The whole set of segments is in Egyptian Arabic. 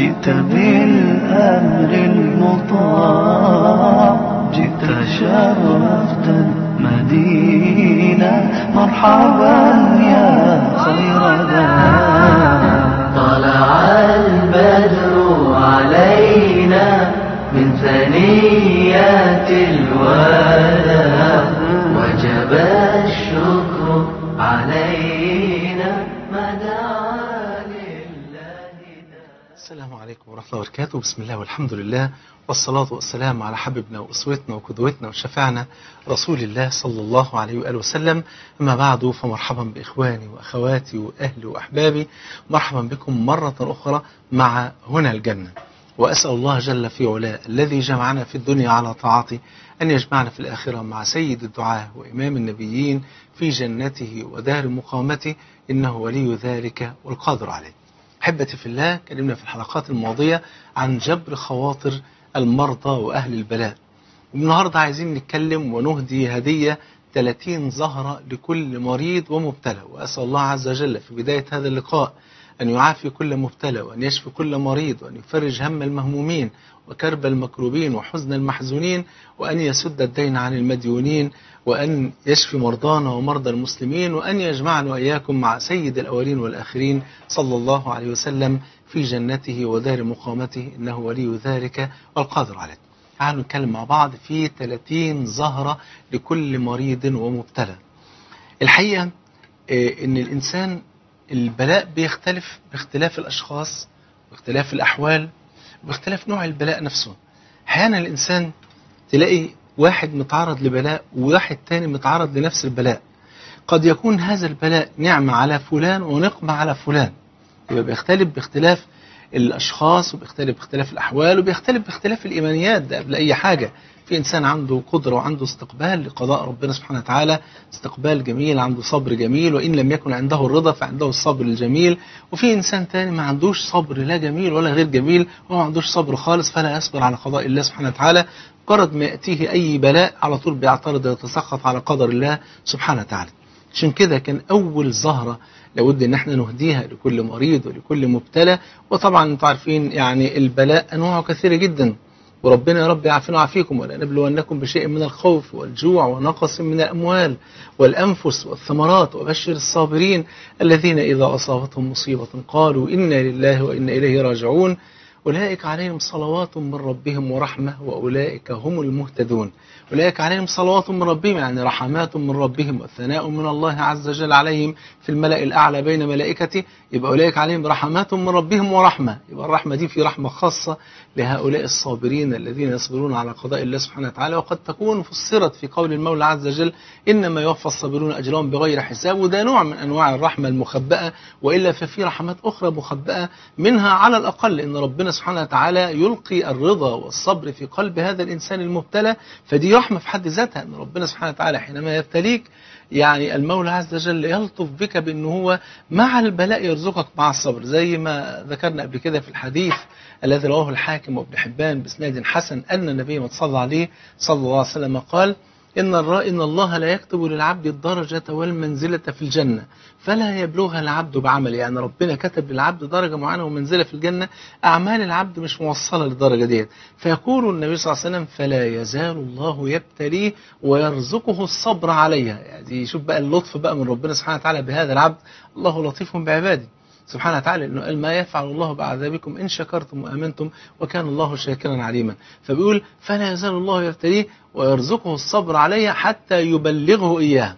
جئت بالأمر المطاع جئت شرفت المدينة مرحبا يا خير ذا طلع البدر علينا من ثنيات الوداع وجب الشكر علينا ما دعا لله السلام عليكم ورحمة الله وبركاته بسم الله والحمد لله والصلاة والسلام على حبيبنا وأسوتنا وقدوتنا وشفعنا رسول الله صلى الله عليه وآله وسلم أما بعد فمرحبا بإخواني وأخواتي وأهلي وأحبابي مرحبا بكم مرة أخرى مع هنا الجنة وأسأل الله جل في علاه الذي جمعنا في الدنيا على طاعته أن يجمعنا في الآخرة مع سيد الدعاة وإمام النبيين في جنته ودار مقامته إنه ولي ذلك والقادر عليه أحبتي في الله كلمنا في الحلقات الماضية عن جبر خواطر المرضى وأهل البلاء والنهاردة عايزين نتكلم ونهدي هدية 30 زهرة لكل مريض ومبتلى وأسأل الله عز وجل في بداية هذا اللقاء أن يعافي كل مبتلى وأن يشفي كل مريض وأن يفرج هم المهمومين وكرب المكروبين وحزن المحزونين وأن يسد الدين عن المديونين وأن يشفي مرضانا ومرضى المسلمين وأن يجمعنا وإياكم مع سيد الأولين والآخرين صلى الله عليه وسلم في جنته ودار مقامته إنه ولي ذلك والقادر عليه تعالوا نتكلم مع بعض في 30 زهرة لكل مريض ومبتلى الحقيقة آه، إن الإنسان البلاء بيختلف باختلاف الأشخاص باختلاف الأحوال باختلاف نوع البلاء نفسه أحيانا الإنسان تلاقي واحد متعرض لبلاء وواحد تاني متعرض لنفس البلاء قد يكون هذا البلاء نعمة على فلان ونقمة على فلان يبقى بيختلف باختلاف الأشخاص وبيختلف باختلاف الأحوال وبيختلف باختلاف الإيمانيات ده قبل أي حاجة في إنسان عنده قدرة وعنده استقبال لقضاء ربنا سبحانه وتعالى استقبال جميل عنده صبر جميل وإن لم يكن عنده الرضا فعنده الصبر الجميل وفي إنسان تاني ما عندوش صبر لا جميل ولا غير جميل وما عندوش صبر خالص فلا يصبر على قضاء الله سبحانه وتعالى مجرد ما يأتيه أي بلاء على طول بيعترض ويتسخط على قدر الله سبحانه وتعالى عشان كده كان أول زهرة لابد ان احنا نهديها لكل مريض ولكل مبتلى وطبعا انتم عارفين يعني البلاء انواعه كثيره جدا وربنا يا رب يعافينا ويعافيكم ولنبلونكم بشيء من الخوف والجوع ونقص من الاموال والانفس والثمرات وبشر الصابرين الذين اذا اصابتهم مصيبه قالوا انا لله وانا اليه راجعون أولئك عليهم صلوات من ربهم ورحمة وأولئك هم المهتدون أولئك عليهم صلوات من ربهم يعني رحمات من ربهم والثناء من الله عز وجل عليهم في الملأ الأعلى بين ملائكته يبقى أولئك عليهم رحمات من ربهم ورحمة يبقى الرحمة دي في رحمة خاصة لهؤلاء الصابرين الذين يصبرون على قضاء الله سبحانه وتعالى وقد تكون فسرت في قول المولى عز وجل إنما يوفى الصابرون أجرهم بغير حساب وده نوع من أنواع الرحمة المخبأة وإلا ففي رحمات أخرى مخبأة منها على الأقل إن ربنا سبحانه وتعالى يلقي الرضا والصبر في قلب هذا الإنسان المبتلى فدي رحمة في حد ذاتها أن ربنا سبحانه وتعالى حينما يبتليك يعني المولى عز وجل يلطف بك بأنه هو مع البلاء يرزقك مع الصبر زي ما ذكرنا قبل كده في الحديث الذي رواه الحاكم وابن حبان بإسناد حسن أن النبي صلى عليه صلى الله عليه وسلم قال إن الرا إن الله لا يكتب للعبد الدرجة والمنزلة في الجنة فلا يبلغها العبد بعمل يعني ربنا كتب للعبد درجة معينة ومنزلة في الجنة أعمال العبد مش موصلة للدرجة ديت فيقول النبي صلى الله عليه وسلم فلا يزال الله يبتليه ويرزقه الصبر عليها يعني شوف بقى اللطف بقى من ربنا سبحانه وتعالى بهذا العبد الله لطيف بعباده سبحانه وتعالى انه قال ما يفعل الله بعذابكم ان شكرتم وامنتم وكان الله شاكرا عليما فبيقول فلا يزال الله يبتليه ويرزقه الصبر عليه حتى يبلغه اياه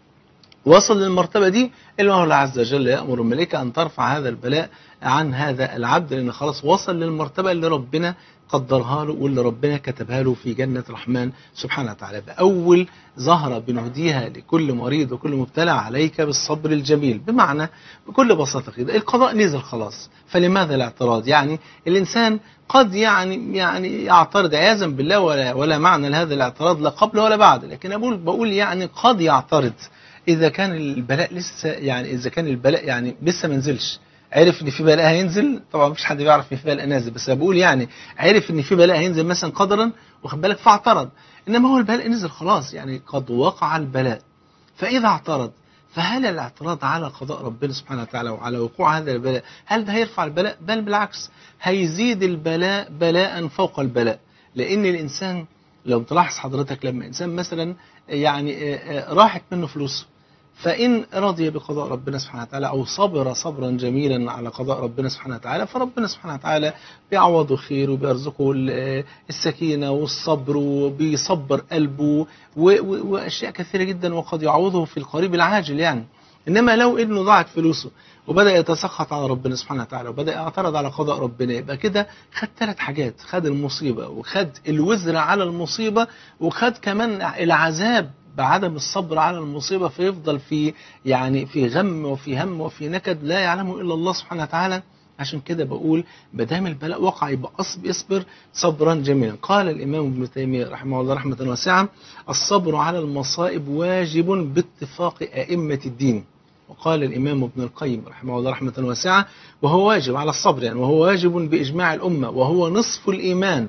وصل للمرتبة دي المولى عز وجل يأمر الملائكة أن ترفع هذا البلاء عن هذا العبد لأن خلاص وصل للمرتبة اللي ربنا قدرها له واللي ربنا كتبها له في جنة الرحمن سبحانه وتعالى بأول زهرة بنهديها لكل مريض وكل مبتلى عليك بالصبر الجميل بمعنى بكل بساطة كده القضاء نزل خلاص فلماذا الاعتراض يعني الإنسان قد يعني يعني يعترض عياذا بالله ولا, ولا معنى لهذا الاعتراض لا قبل ولا بعد لكن أقول بقول يعني قد يعترض إذا كان البلاء لسه يعني إذا كان البلاء يعني لسه ما نزلش عرف ان في بلاء هينزل طبعا مفيش حد بيعرف ان في بلاء نازل بس بقول يعني عرف ان في بلاء هينزل مثلا قدرا واخد بالك فاعترض انما هو البلاء نزل خلاص يعني قد وقع البلاء فاذا اعترض فهل الاعتراض على قضاء ربنا سبحانه وتعالى وعلى وقوع هذا البلاء هل ده هيرفع البلاء بل بالعكس هيزيد البلاء بلاء فوق البلاء لان الانسان لو تلاحظ حضرتك لما انسان مثلا يعني راحت منه فلوسه فإن رضي بقضاء ربنا سبحانه وتعالى أو صبر صبرا جميلا على قضاء ربنا سبحانه وتعالى فربنا سبحانه وتعالى بيعوضه خير وبيرزقه السكينة والصبر وبيصبر قلبه وأشياء كثيرة جدا وقد يعوضه في القريب العاجل يعني إنما لو إنه ضاعت فلوسه وبدأ يتسخط على ربنا سبحانه وتعالى وبدأ يعترض على قضاء ربنا يبقى كده خد ثلاث حاجات خد المصيبة وخد الوزر على المصيبة وخد كمان العذاب بعدم الصبر على المصيبة فيفضل في يعني في غم وفي هم وفي نكد لا يعلمه إلا الله سبحانه وتعالى عشان كده بقول بدام البلاء وقع يبقى أصب اصبر صبرا جميلا قال الإمام ابن تيمية رحمه الله رحمة واسعة الصبر على المصائب واجب باتفاق أئمة الدين وقال الإمام ابن القيم رحمه الله رحمة واسعة وهو واجب على الصبر يعني وهو واجب بإجماع الأمة وهو نصف الإيمان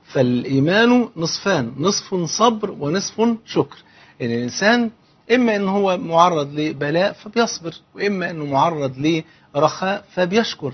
فالإيمان نصفان نصف صبر ونصف شكر ان يعني الانسان اما ان هو معرض لبلاء فبيصبر واما انه معرض لرخاء فبيشكر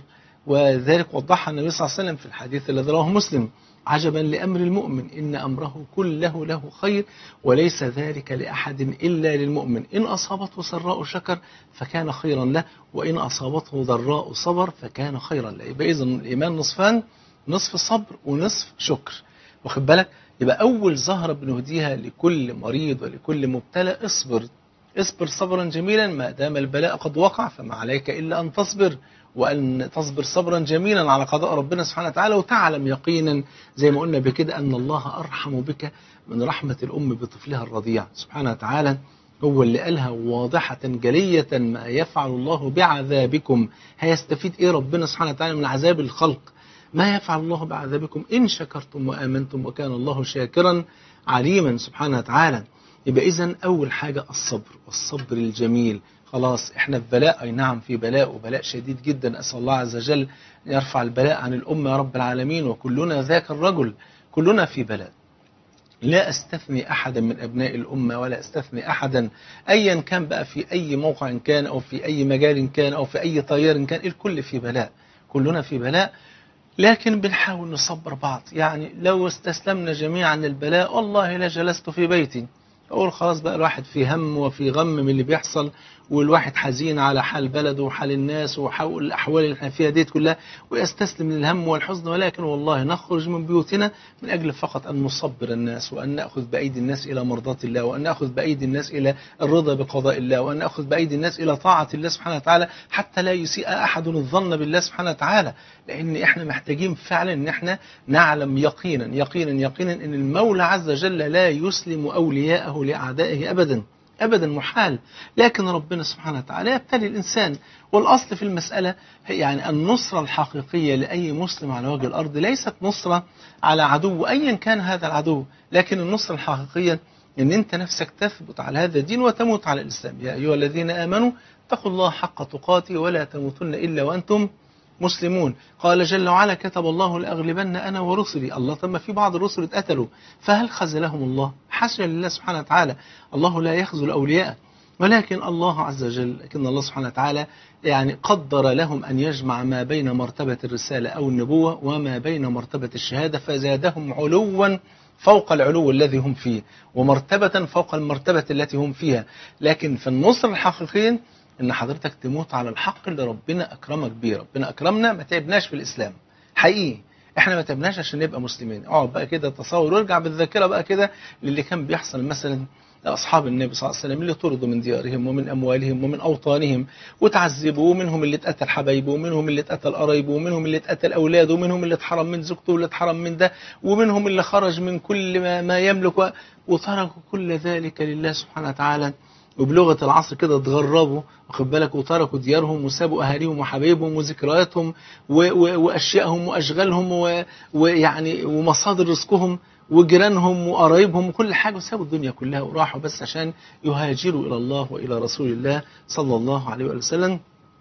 وذلك وضحها النبي صلى الله عليه وسلم في الحديث الذي رواه مسلم عجبا لامر المؤمن ان امره كله له خير وليس ذلك لاحد الا للمؤمن ان اصابته سراء شكر فكان خيرا له وان اصابته ضراء صبر فكان خيرا له يبقى اذا الايمان نصفان نصف صبر ونصف شكر واخد بالك يبقى أول زهرة بنهديها لكل مريض ولكل مبتلى اصبر اصبر صبرا جميلا ما دام البلاء قد وقع فما عليك إلا أن تصبر وأن تصبر صبرا جميلا على قضاء ربنا سبحانه وتعالى وتعلم يقينا زي ما قلنا بكده أن الله أرحم بك من رحمة الأم بطفلها الرضيع سبحانه وتعالى هو اللي قالها واضحة جلية ما يفعل الله بعذابكم هيستفيد إيه ربنا سبحانه وتعالى من عذاب الخلق ما يفعل الله بعذابكم إن شكرتم وآمنتم وكان الله شاكرا عليما سبحانه وتعالى يبقى إذا أول حاجة الصبر والصبر الجميل خلاص احنا في بلاء اي نعم في بلاء وبلاء شديد جدا اسال الله عز وجل يرفع البلاء عن الامه يا رب العالمين وكلنا ذاك الرجل كلنا في بلاء لا استثني احدا من ابناء الامه ولا استثني احدا ايا كان بقى في اي موقع كان او في اي مجال كان او في اي طيار كان الكل في بلاء كلنا في بلاء لكن بنحاول نصبر بعض يعني لو استسلمنا جميعا للبلاء والله لجلست في بيتي أقول خلاص بقى الواحد في هم وفي غم من اللي بيحصل والواحد حزين على حال بلده وحال الناس وحول الأحوال اللي احنا فيها ديت كلها ويستسلم للهم والحزن ولكن والله نخرج من بيوتنا من أجل فقط أن نصبر الناس وأن نأخذ بأيدي الناس إلى مرضاة الله وأن نأخذ بأيدي الناس إلى الرضا بقضاء الله وأن نأخذ بأيدي الناس إلى طاعة الله سبحانه وتعالى حتى لا يسيء أحد الظن بالله سبحانه وتعالى لأن احنا محتاجين فعلا أن احنا نعلم يقينا يقينا يقينا أن المولى عز وجل لا يسلم أولياءه لأعدائه أبدا أبدا محال لكن ربنا سبحانه وتعالى يبتلي الإنسان والأصل في المسألة يعني النصرة الحقيقية لأي مسلم على وجه الأرض ليست نصرة على عدو أيا كان هذا العدو لكن النصرة الحقيقية أن أنت نفسك تثبت على هذا الدين وتموت على الإسلام يا أيها الذين آمنوا اتقوا الله حق تقاته ولا تموتن إلا وأنتم مسلمون قال جل وعلا كتب الله لأغلبن أنا ورسلي الله ثم في بعض الرسل اتقتلوا فهل خذلهم الله حاشا لله سبحانه وتعالى الله لا يخذل أولياءه ولكن الله عز وجل لكن الله سبحانه وتعالى يعني قدر لهم أن يجمع ما بين مرتبة الرسالة أو النبوة وما بين مرتبة الشهادة فزادهم علوا فوق العلو الذي هم فيه ومرتبة فوق المرتبة التي هم فيها لكن في النصر الحقيقي ان حضرتك تموت على الحق اللي ربنا اكرمك بيه ربنا اكرمنا ما تعبناش في الاسلام حقيقي احنا ما تعبناش عشان نبقى مسلمين اقعد بقى كده تصور وارجع بالذاكره بقى كده للي كان بيحصل مثلا أصحاب النبي صلى الله عليه وسلم اللي طردوا من ديارهم ومن أموالهم ومن أوطانهم وتعذبوا ومنهم اللي اتقتل حبايبه ومنهم اللي اتقتل قرايبه ومنهم اللي اتقتل أولاده ومنهم اللي اتحرم من زوجته واللي اتحرم من ده ومنهم اللي خرج من كل ما, ما يملك وتركوا كل ذلك لله سبحانه وتعالى وبلغة العصر كده اتغربوا واخد بالك وتركوا ديارهم وسابوا أهاليهم وحبايبهم وذكرياتهم وأشيائهم وأشغالهم ويعني ومصادر رزقهم وجيرانهم وقرايبهم وكل حاجة وسابوا الدنيا كلها وراحوا بس عشان يهاجروا إلى الله وإلى رسول الله صلى الله عليه وسلم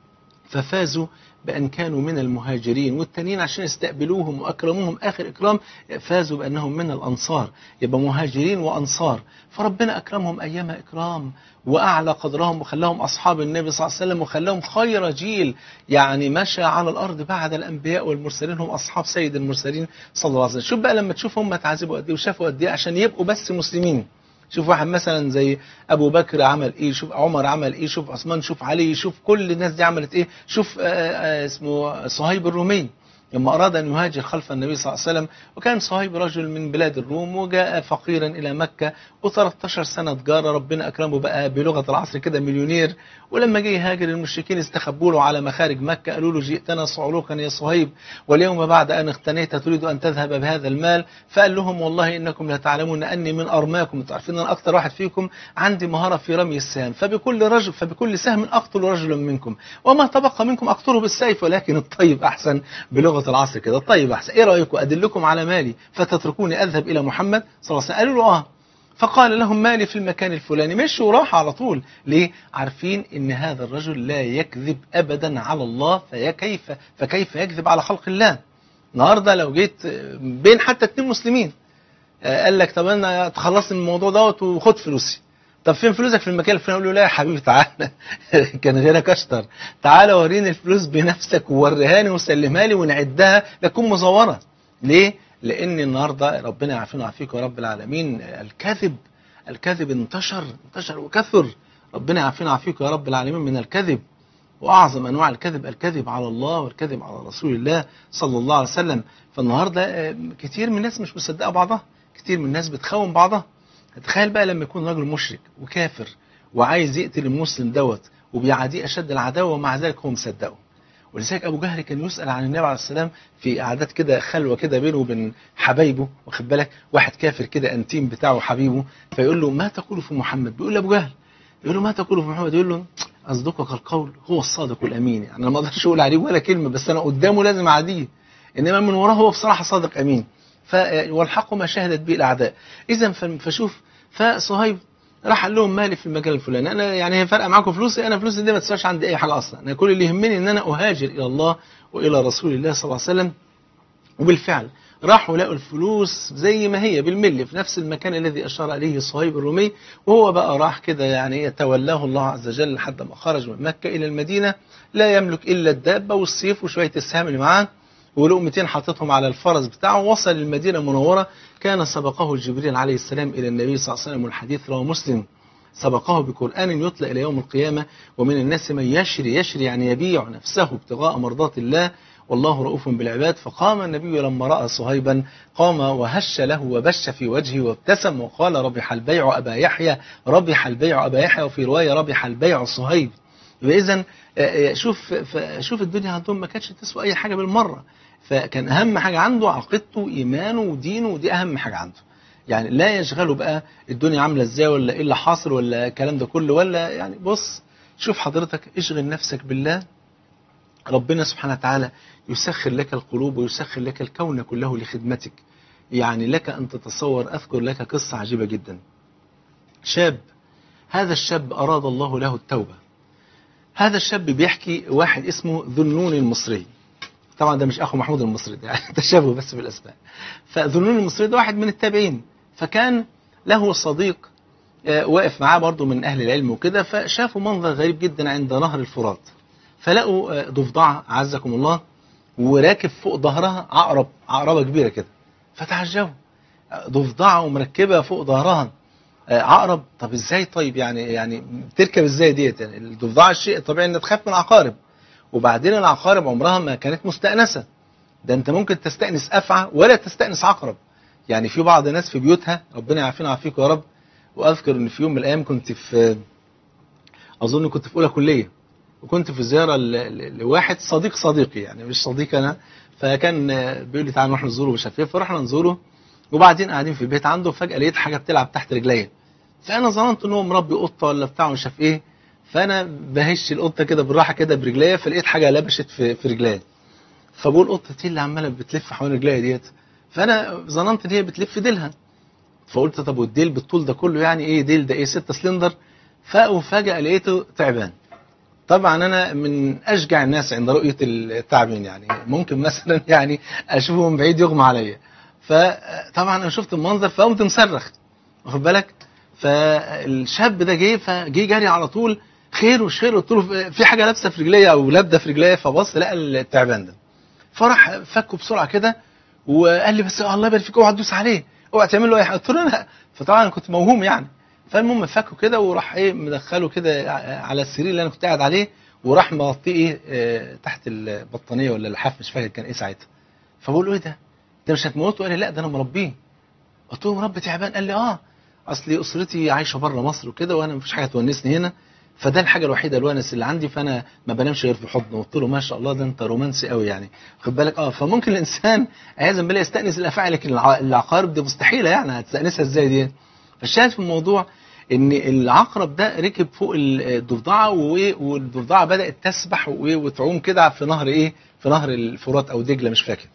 ففازوا بأن كانوا من المهاجرين والتانيين عشان استقبلوهم وأكرموهم آخر إكرام فازوا بأنهم من الأنصار يبقى مهاجرين وأنصار فربنا أكرمهم أيام إكرام وأعلى قدرهم وخلاهم أصحاب النبي صلى الله عليه وسلم وخلاهم خير جيل يعني مشى على الأرض بعد الأنبياء والمرسلين هم أصحاب سيد المرسلين صلى الله عليه وسلم شوف بقى لما تشوف هم اتعذبوا قد إيه وشافوا قد إيه عشان يبقوا بس مسلمين شوف واحد مثلا زي ابو بكر عمل ايه شوف عمر عمل ايه شوف عثمان شوف علي شوف كل الناس دي عملت ايه شوف آآ آآ اسمه صهيب الرومي لما أراد أن يهاجر خلف النبي صلى الله عليه وسلم وكان صهيب رجل من بلاد الروم وجاء فقيرا إلى مكة و13 سنة تجارة ربنا أكرمه بقى بلغة العصر كده مليونير ولما جه يهاجر المشركين استخبوا له على مخارج مكة قالوا له جئتنا صعلوكا يا صهيب واليوم بعد أن اغتنيت تريد أن تذهب بهذا المال فقال لهم والله إنكم لا تعلمون أني من أرماكم تعرفين أن أكثر واحد فيكم عندي مهارة في رمي السهام فبكل رجل فبكل سهم أقتل رجلا منكم وما تبقى منكم أقتله بالسيف ولكن الطيب أحسن بلغة العصر كده الطيب أحسن إيه رأيكم أدلكم على مالي فتتركوني أذهب إلى محمد صلى الله عليه وسلم قالوا له آه فقال لهم مالي في المكان الفلاني مشوا وراح على طول ليه عارفين ان هذا الرجل لا يكذب ابدا على الله فكيف فكيف يكذب على خلق الله النهارده لو جيت بين حتى اتنين مسلمين قال لك طب انا تخلصت من الموضوع دوت وخد فلوسي طب فين فلوسك في المكان الفلاني يقول له لا يا حبيبي تعالى كان غيرك اشطر تعالى وريني الفلوس بنفسك ووريهاني وسلمها لي ونعدها لتكون مزوره ليه لان النهارده ربنا يعافينا ويعافيك يا رب العالمين الكذب الكذب انتشر انتشر وكثر ربنا يعافينا ويعافيك يا رب العالمين من الكذب واعظم انواع الكذب الكذب على الله والكذب على رسول الله صلى الله عليه وسلم فالنهارده كتير من الناس مش مصدقه بعضها كتير من الناس بتخون بعضها تخيل بقى لما يكون راجل مشرك وكافر وعايز يقتل المسلم دوت وبيعاديه اشد العداوه ومع ذلك هو مصدقه ولذلك ابو جهل كان يسال عن النبي عليه السلام في قعدات كده خلوه كده بينه وبين حبايبه واخد بالك واحد كافر كده انتيم بتاعه حبيبه فيقول له ما تقول في محمد بيقول لابو جهل يقول له ما تقول في محمد يقول له اصدقك القول هو الصادق الامين يعني انا ما اقدرش اقول عليه ولا كلمه بس انا قدامه لازم اعاديه انما من وراه هو بصراحه صادق امين ف والحق ما شهدت به الاعداء اذا فشوف فصهيب راح قال لهم مالي في المجال الفلاني انا يعني هي فارقه معاكم فلوسي انا فلوسي دي ما تسواش عندي اي حاجه اصلا انا كل اللي يهمني ان انا اهاجر الى الله والى رسول الله صلى الله عليه وسلم وبالفعل راحوا لقوا الفلوس زي ما هي بالملي في نفس المكان الذي اشار اليه صهيب الرومي وهو بقى راح كده يعني يتولاه الله عز وجل لحد ما خرج من مكه الى المدينه لا يملك الا الدابه والسيف وشويه السهام اللي معاه ولقمتين حاططهم على الفرس بتاعه وصل المدينة المنورة كان سبقه جبريل عليه السلام إلى النبي صلى الله عليه وسلم والحديث رواه مسلم سبقه بقرآن يتلى إلى يوم القيامة ومن الناس من يشري يشري يعني يبيع نفسه ابتغاء مرضات الله والله رؤوف بالعباد فقام النبي لما رأى صهيبا قام وهش له وبش في وجهه وابتسم وقال ربح البيع أبا يحيى ربح البيع أبا يحيى وفي رواية ربح البيع صهيب إذا شوف شوف الدنيا عندهم ما كانتش تسوى أي حاجة بالمرة فكان أهم حاجة عنده عقيدته إيمانه ودينه ودي أهم حاجة عنده يعني لا يشغله بقى الدنيا عاملة إزاي ولا إيه اللي حاصل ولا الكلام ده كله ولا يعني بص شوف حضرتك اشغل نفسك بالله ربنا سبحانه وتعالى يسخر لك القلوب ويسخر لك الكون كله لخدمتك يعني لك أن تتصور أذكر لك قصة عجيبة جدا شاب هذا الشاب أراد الله له التوبة هذا الشاب بيحكي واحد اسمه ذنون المصري طبعا ده مش اخو محمود المصري ده يعني تشابه بس في الاسماء فذنون المصري ده واحد من التابعين فكان له صديق واقف معاه برضه من اهل العلم وكده فشافوا منظر غريب جدا عند نهر الفرات فلقوا ضفدعه عزكم الله وراكب فوق ظهرها عقرب عقربه كبيره كده فتعجبوا ضفدعه ومركبه فوق ظهرها عقرب طب ازاي طيب يعني يعني تركب ازاي ديت يعني الضفدعه الشيء الطبيعي انها تخاف من العقارب وبعدين العقارب عمرها ما كانت مستأنسة ده انت ممكن تستأنس أفعى ولا تستأنس عقرب يعني في بعض الناس في بيوتها ربنا يعافينا ويعافيك يا رب واذكر ان في يوم من الايام كنت في اظن كنت في اولى كليه وكنت في زياره لواحد صديق صديقي يعني مش صديق انا فكان بيقول لي تعالى نروح نزوره مش عارف ايه فرحنا نزوره وبعدين قاعدين في البيت عنده فجاه لقيت حاجه بتلعب تحت رجليا فانا ظننت ان هو مربي قطه ولا بتاع مش عارف ايه فانا بهش القطه كده بالراحه كده برجليا فلقيت حاجه لبشت في في رجليا فبقول القطه دي اللي عماله بتلف حوالين رجليا ديت فانا ظننت ان هي بتلف ديلها فقلت طب والديل بالطول ده كله يعني ايه ديل ده ايه 6 سلندر فوفجأة لقيته تعبان طبعا انا من اشجع الناس عند رؤيه التعابين يعني ممكن مثلا يعني اشوفه من بعيد يغمى عليا فطبعا انا شفت المنظر فقمت مصرخ واخد بالك فالشاب ده جه فجه جري على طول خير وش خير قلت له في حاجه لابسه في رجليا او لابده في رجليا فبص لقى التعبان ده فراح فكه بسرعه كده وقال لي بس الله يبارك فيك اوعى تدوس عليه اوعى تعمل له اي حاجه قلت له لا فطبعا انا كنت موهوم يعني فالمهم فكه كده وراح ايه مدخله كده على السرير اللي انا كنت قاعد عليه وراح مغطيه ايه آه، تحت البطانيه ولا اللحاف مش فاكر كان ايه ساعتها فبقول له ايه ده انت مش هتموته قال لي لا ده انا مربيه قلت له مربي تعبان قال لي اه اصلي اسرتي عايشه بره مصر وكده وانا مفيش حاجه تونسني هنا فده الحاجه الوحيده الونس اللي عندي فانا ما بنامش غير في حضنه قلت له ما شاء الله ده انت رومانسي قوي يعني خد بالك اه فممكن الانسان عايز بالله يستانس الافاعي لكن الع- العقارب دي مستحيله يعني هتستانسها ازاي دي فالشاهد في الموضوع ان العقرب ده ركب فوق الضفدعه و- والضفدعه بدات تسبح و- وتعوم كده في نهر ايه في نهر الفرات او دجله مش فاكر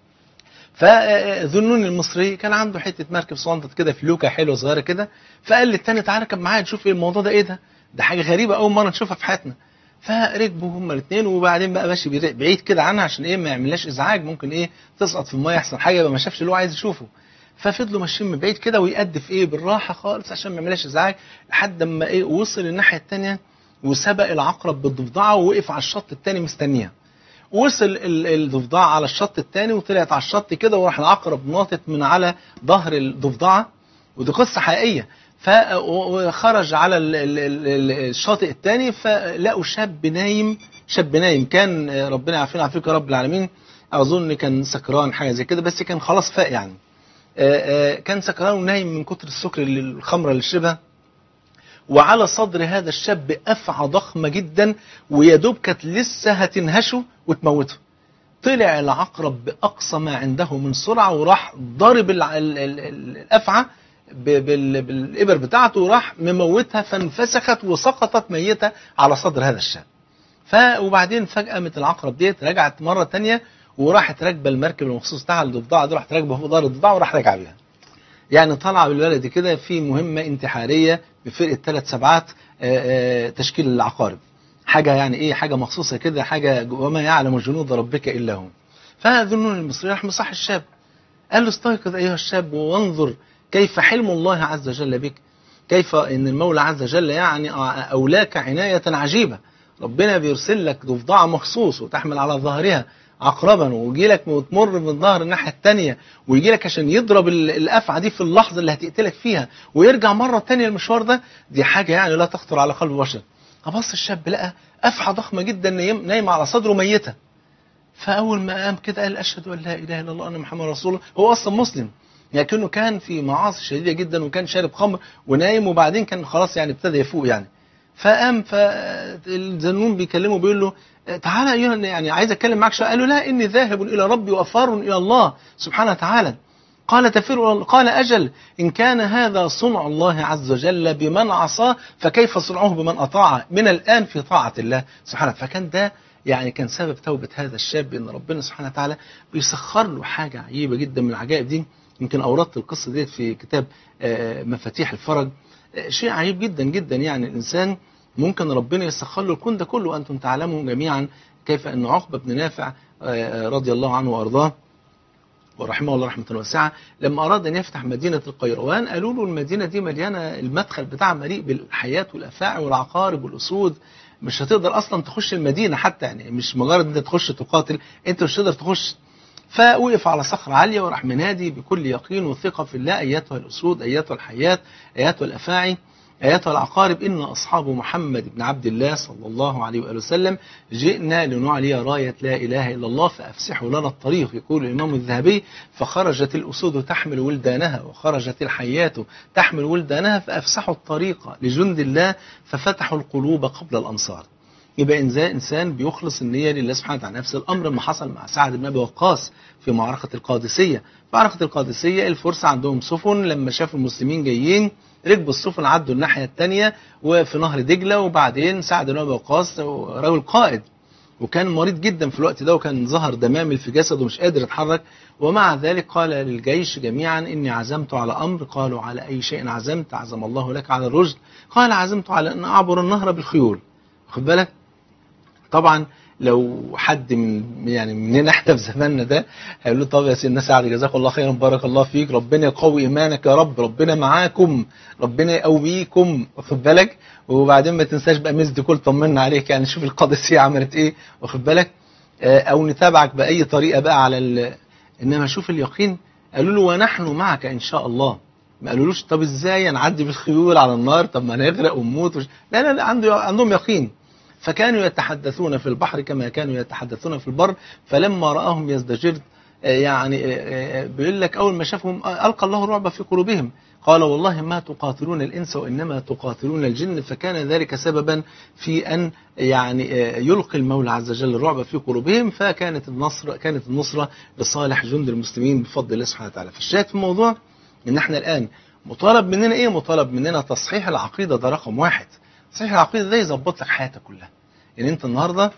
فذنون المصري كان عنده حته مركب صندت كده فلوكه حلوه صغيره كده فقال للتاني تعالى ركب معايا نشوف ايه الموضوع ده ايه ده ده حاجه غريبه اول مره نشوفها في حياتنا فركبوا هما الاثنين وبعدين بقى ماشي بير- بعيد كده عنها عشان ايه ما يعملهاش ازعاج ممكن ايه تسقط في الميه يحصل حاجه يبقى ما شافش اللي هو عايز يشوفه ففضلوا ماشيين من بعيد كده ويقدف ايه بالراحه خالص عشان ما يعملهاش ازعاج لحد اما ايه وصل الناحيه الثانيه وسبق العقرب بالضفدعه ووقف على الشط الثاني مستنيها وصل ال- الضفدعه على الشط الثاني وطلعت على الشط كده وراح العقرب ناطط من على ظهر الضفدعه ودي قصه حقيقيه ف وخرج على ال- ال- ال- ال- الشاطئ الثاني فلقوا شاب نايم شاب نايم كان آه، ربنا يعافينا ويعافيك يا رب العالمين اظن كان سكران حاجه زي كده بس كان خلاص فاق يعني آه، آه، كان سكران ونايم من كتر السكر اللي الخمره اللي شربها وعلى صدر هذا الشاب أفعى ضخمة جدا ويا دوب كانت لسه هتنهشه وتموته طلع العقرب بأقصى ما عنده من سرعة وراح ضارب الع- ال- ال- ال- الأفعى ب- بال- بالإبر بتاعته وراح مموتها فانفسخت وسقطت ميتة على صدر هذا الشاب ف وبعدين فجأة قامت العقرب ديت رجعت مرة تانية وراحت راكبة المركب المخصوص بتاعها الضفدعة دي راحت راكبة فوق ظهر الضفدعة وراح راجعة بيها يعني طالعه بالبلد كده في مهمه انتحاريه بفرقه ثلاث سبعات آه، آه، تشكيل العقارب حاجه يعني ايه حاجه مخصوصه كده حاجه وما يعلم جنود ربك الا هو فذنون المصري راح مصح الشاب قال له استيقظ ايها الشاب وانظر كيف حلم الله عز وجل بك كيف ان المولى عز وجل يعني اولاك عنايه عجيبه ربنا بيرسل لك ضفدعه مخصوص وتحمل على ظهرها عقربا ويجي لك وتمر من ظهر الناحيه الثانيه ويجي لك عشان يضرب ال- الافعى دي في اللحظه اللي هتقتلك فيها ويرجع مره ثانيه المشوار ده دي حاجه يعني لا تخطر على قلب بشر فبص الشاب لقى افعى ضخمه جدا نايم- نايمه على صدره ميته فاول ما قام كده قال اشهد ان لا اله الا الله ان محمد رسول الله هو اصلا مسلم لكنه كان في معاصي شديده جدا وكان شارب خمر ونايم وبعدين كان خلاص يعني ابتدى يفوق يعني فقام فالزنون بيكلمه بيقول له تعالى ايها يعني عايز اتكلم معاك شويه قال له لا اني ذاهب الى ربي وافار الى الله سبحانه وتعالى قال تفر قال اجل ان كان هذا صنع الله عز وجل بمن عصاه فكيف صنعه بمن اطاعه من الان في طاعه الله سبحانه فكان ده يعني كان سبب توبه هذا الشاب ان ربنا سبحانه وتعالى بيسخر له حاجه عجيبه جدا من العجائب دي يمكن اوردت القصه ديت في كتاب آه، مفاتيح الفرج آه، شيء عجيب جدا جدا يعني الانسان ممكن ربنا يسخر له الكون ده كله وانتم تعلمون جميعا كيف ان عقبه بن نافع آه، آه، رضي الله عنه وارضاه ورحمه الله رحمه واسعه لما اراد ان يفتح مدينه القيروان قالوا له المدينه دي مليانه المدخل بتاعها مليء بالحياه والافاعي والعقارب والاسود مش هتقدر اصلا تخش المدينه حتى يعني مش مجرد انت تخش تقاتل انت مش هتقدر تخش فوقف على صخرة عالية وراح منادي بكل يقين وثقة في الله أيتها الأسود أيتها الحيات أيتها الأفاعي أيتها العقارب إن أصحاب محمد بن عبد الله صلى الله عليه وآله وسلم جئنا لنعلي راية لا إله إلا الله فأفسحوا لنا الطريق يقول الإمام الذهبي فخرجت الأسود تحمل ولدانها وخرجت الحيات تحمل ولدانها فأفسحوا الطريق لجند الله ففتحوا القلوب قبل الأنصار يبقى إنسان إنسان بيخلص النية لله سبحانه وتعالى نفس الأمر ما حصل مع سعد بن أبي وقاص في معركة القادسية معركة القادسية الفرس عندهم سفن لما شافوا المسلمين جايين ركبوا السفن عدوا الناحية الثانية وفي نهر دجلة وبعدين سعد بن أبي وقاص رجل قائد وكان مريض جدا في الوقت ده وكان ظهر دمامل في جسده ومش قادر يتحرك ومع ذلك قال للجيش جميعا إني عزمت على أمر قالوا على أي شيء عزمت عزم الله لك على الرشد قال عزمت على أن أعبر النهر بالخيول خد بالك طبعا لو حد من يعني مننا احنا في زماننا ده هيقول له طب يا سيدنا سعد جزاك الله خيرا بارك الله فيك ربنا يقوي ايمانك يا رب ربنا معاكم ربنا يقويكم واخد بالك وبعدين ما تنساش بقى ميز دي كل طمنا عليك يعني شوف القادسيه عملت ايه واخد بالك آه، او نتابعك باي طريقه بقى على ال... انما شوف اليقين قالوا له ونحن معك ان شاء الله ما قالولوش طب ازاي نعدي بالخيول على النار طب ما نغرق ونموت وش... لا لا لا عنده عندهم يقين فكانوا يتحدثون في البحر كما كانوا يتحدثون في البر فلما رآهم يزدجر آه، يعني آه، آه، بيقول لك أول ما شافهم آه، ألقى الله الرعب في قلوبهم قال والله ما تقاتلون الإنس وإنما تقاتلون الجن فكان ذلك سببا في أن يعني آه، يلقي المولى عز وجل الرعب في قلوبهم فكانت النصر كانت النصرة لصالح جند المسلمين بفضل الله سبحانه وتعالى فالشاهد في الموضوع إن احنا الآن مطالب مننا إيه مطالب مننا تصحيح العقيدة ده رقم واحد تصحيح العقيدة ده يظبط لك حياتك كلها يعني انت النهارده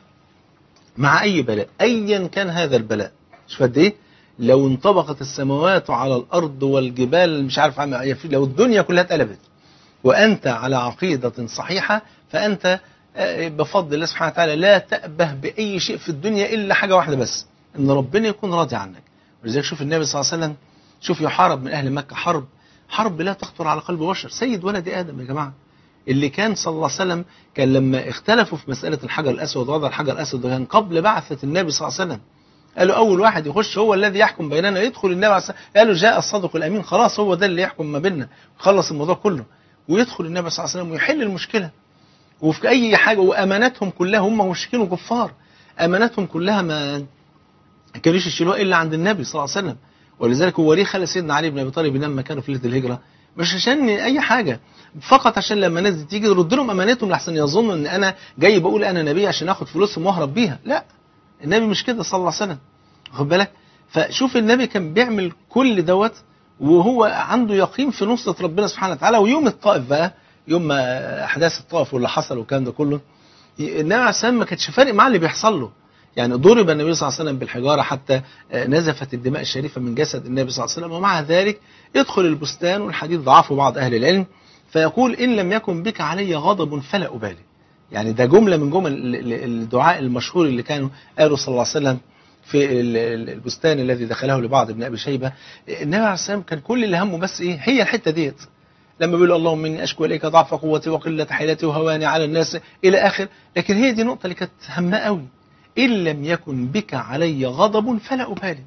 مع اي بلاء ايا كان هذا البلاء شوف قد ايه لو انطبقت السماوات على الارض والجبال مش عارف عم- لو الدنيا كلها اتقلبت وانت على عقيده صحيحه فانت آه، بفضل الله سبحانه وتعالى لا تأبه بأي شيء في الدنيا إلا حاجة واحدة بس إن ربنا يكون راضي عنك ولذلك شوف النبي صلى الله عليه وسلم شوف يحارب من أهل مكة حرب حرب لا تخطر على قلب بشر سيد ولد آدم يا جماعة اللي كان صلى الله عليه وسلم كان لما اختلفوا في مسألة الحجر الأسود وضع الحجر الأسود ده كان قبل بعثة النبي صلى الله عليه وسلم قالوا أول واحد يخش هو الذي يحكم بيننا يدخل النبي عليه الصلاة والسلام قالوا جاء الصادق الأمين خلاص هو ده اللي يحكم ما بيننا خلص الموضوع كله ويدخل النبي صلى الله عليه وسلم ويحل المشكلة وفي أي حاجة وأماناتهم كلها هم مشركين وكفار أماناتهم كلها ما كانوش يشيلوها إلا عند النبي صلى الله عليه وسلم ولذلك هو ليه خلى سيدنا علي بن أبي طالب ينام مكانه في ليلة الهجرة مش عشان أي حاجة فقط عشان لما الناس دي تيجي يرد لهم أمانتهم لحسن يظنوا إن أنا جاي بقول أنا نبي عشان آخد فلوسهم وأهرب بيها لا النبي مش كده صلى الله عليه وسلم واخد بالك فشوف النبي كان بيعمل كل دوت وهو عنده يقين في نصرة ربنا سبحانه وتعالى ويوم الطائف بقى يوم ما احداث الطائف واللي حصل والكلام ده كله النبي عليه السلام ما كانش فارق معاه اللي بيحصل له يعني ضرب النبي صلى الله عليه وسلم بالحجاره حتى نزفت الدماء الشريفه من جسد النبي صلى الله عليه وسلم ومع ذلك يدخل البستان والحديث ضعفه بعض اهل العلم فيقول ان لم يكن بك علي غضب فلا ابالي يعني ده جمله من جمل الدعاء المشهور اللي كانوا قالوا صلى الله عليه وسلم في البستان الذي دخله لبعض ابن ابي شيبه النبي عليه السلام كان كل اللي همه بس ايه هي الحته ديت لما بيقول اللهم اني اشكو اليك ضعف قوتي وقله حيلتي وهواني على الناس الى اخر لكن هي دي النقطه اللي كانت همها قوي ان لم يكن بك علي غضب فلا ابالي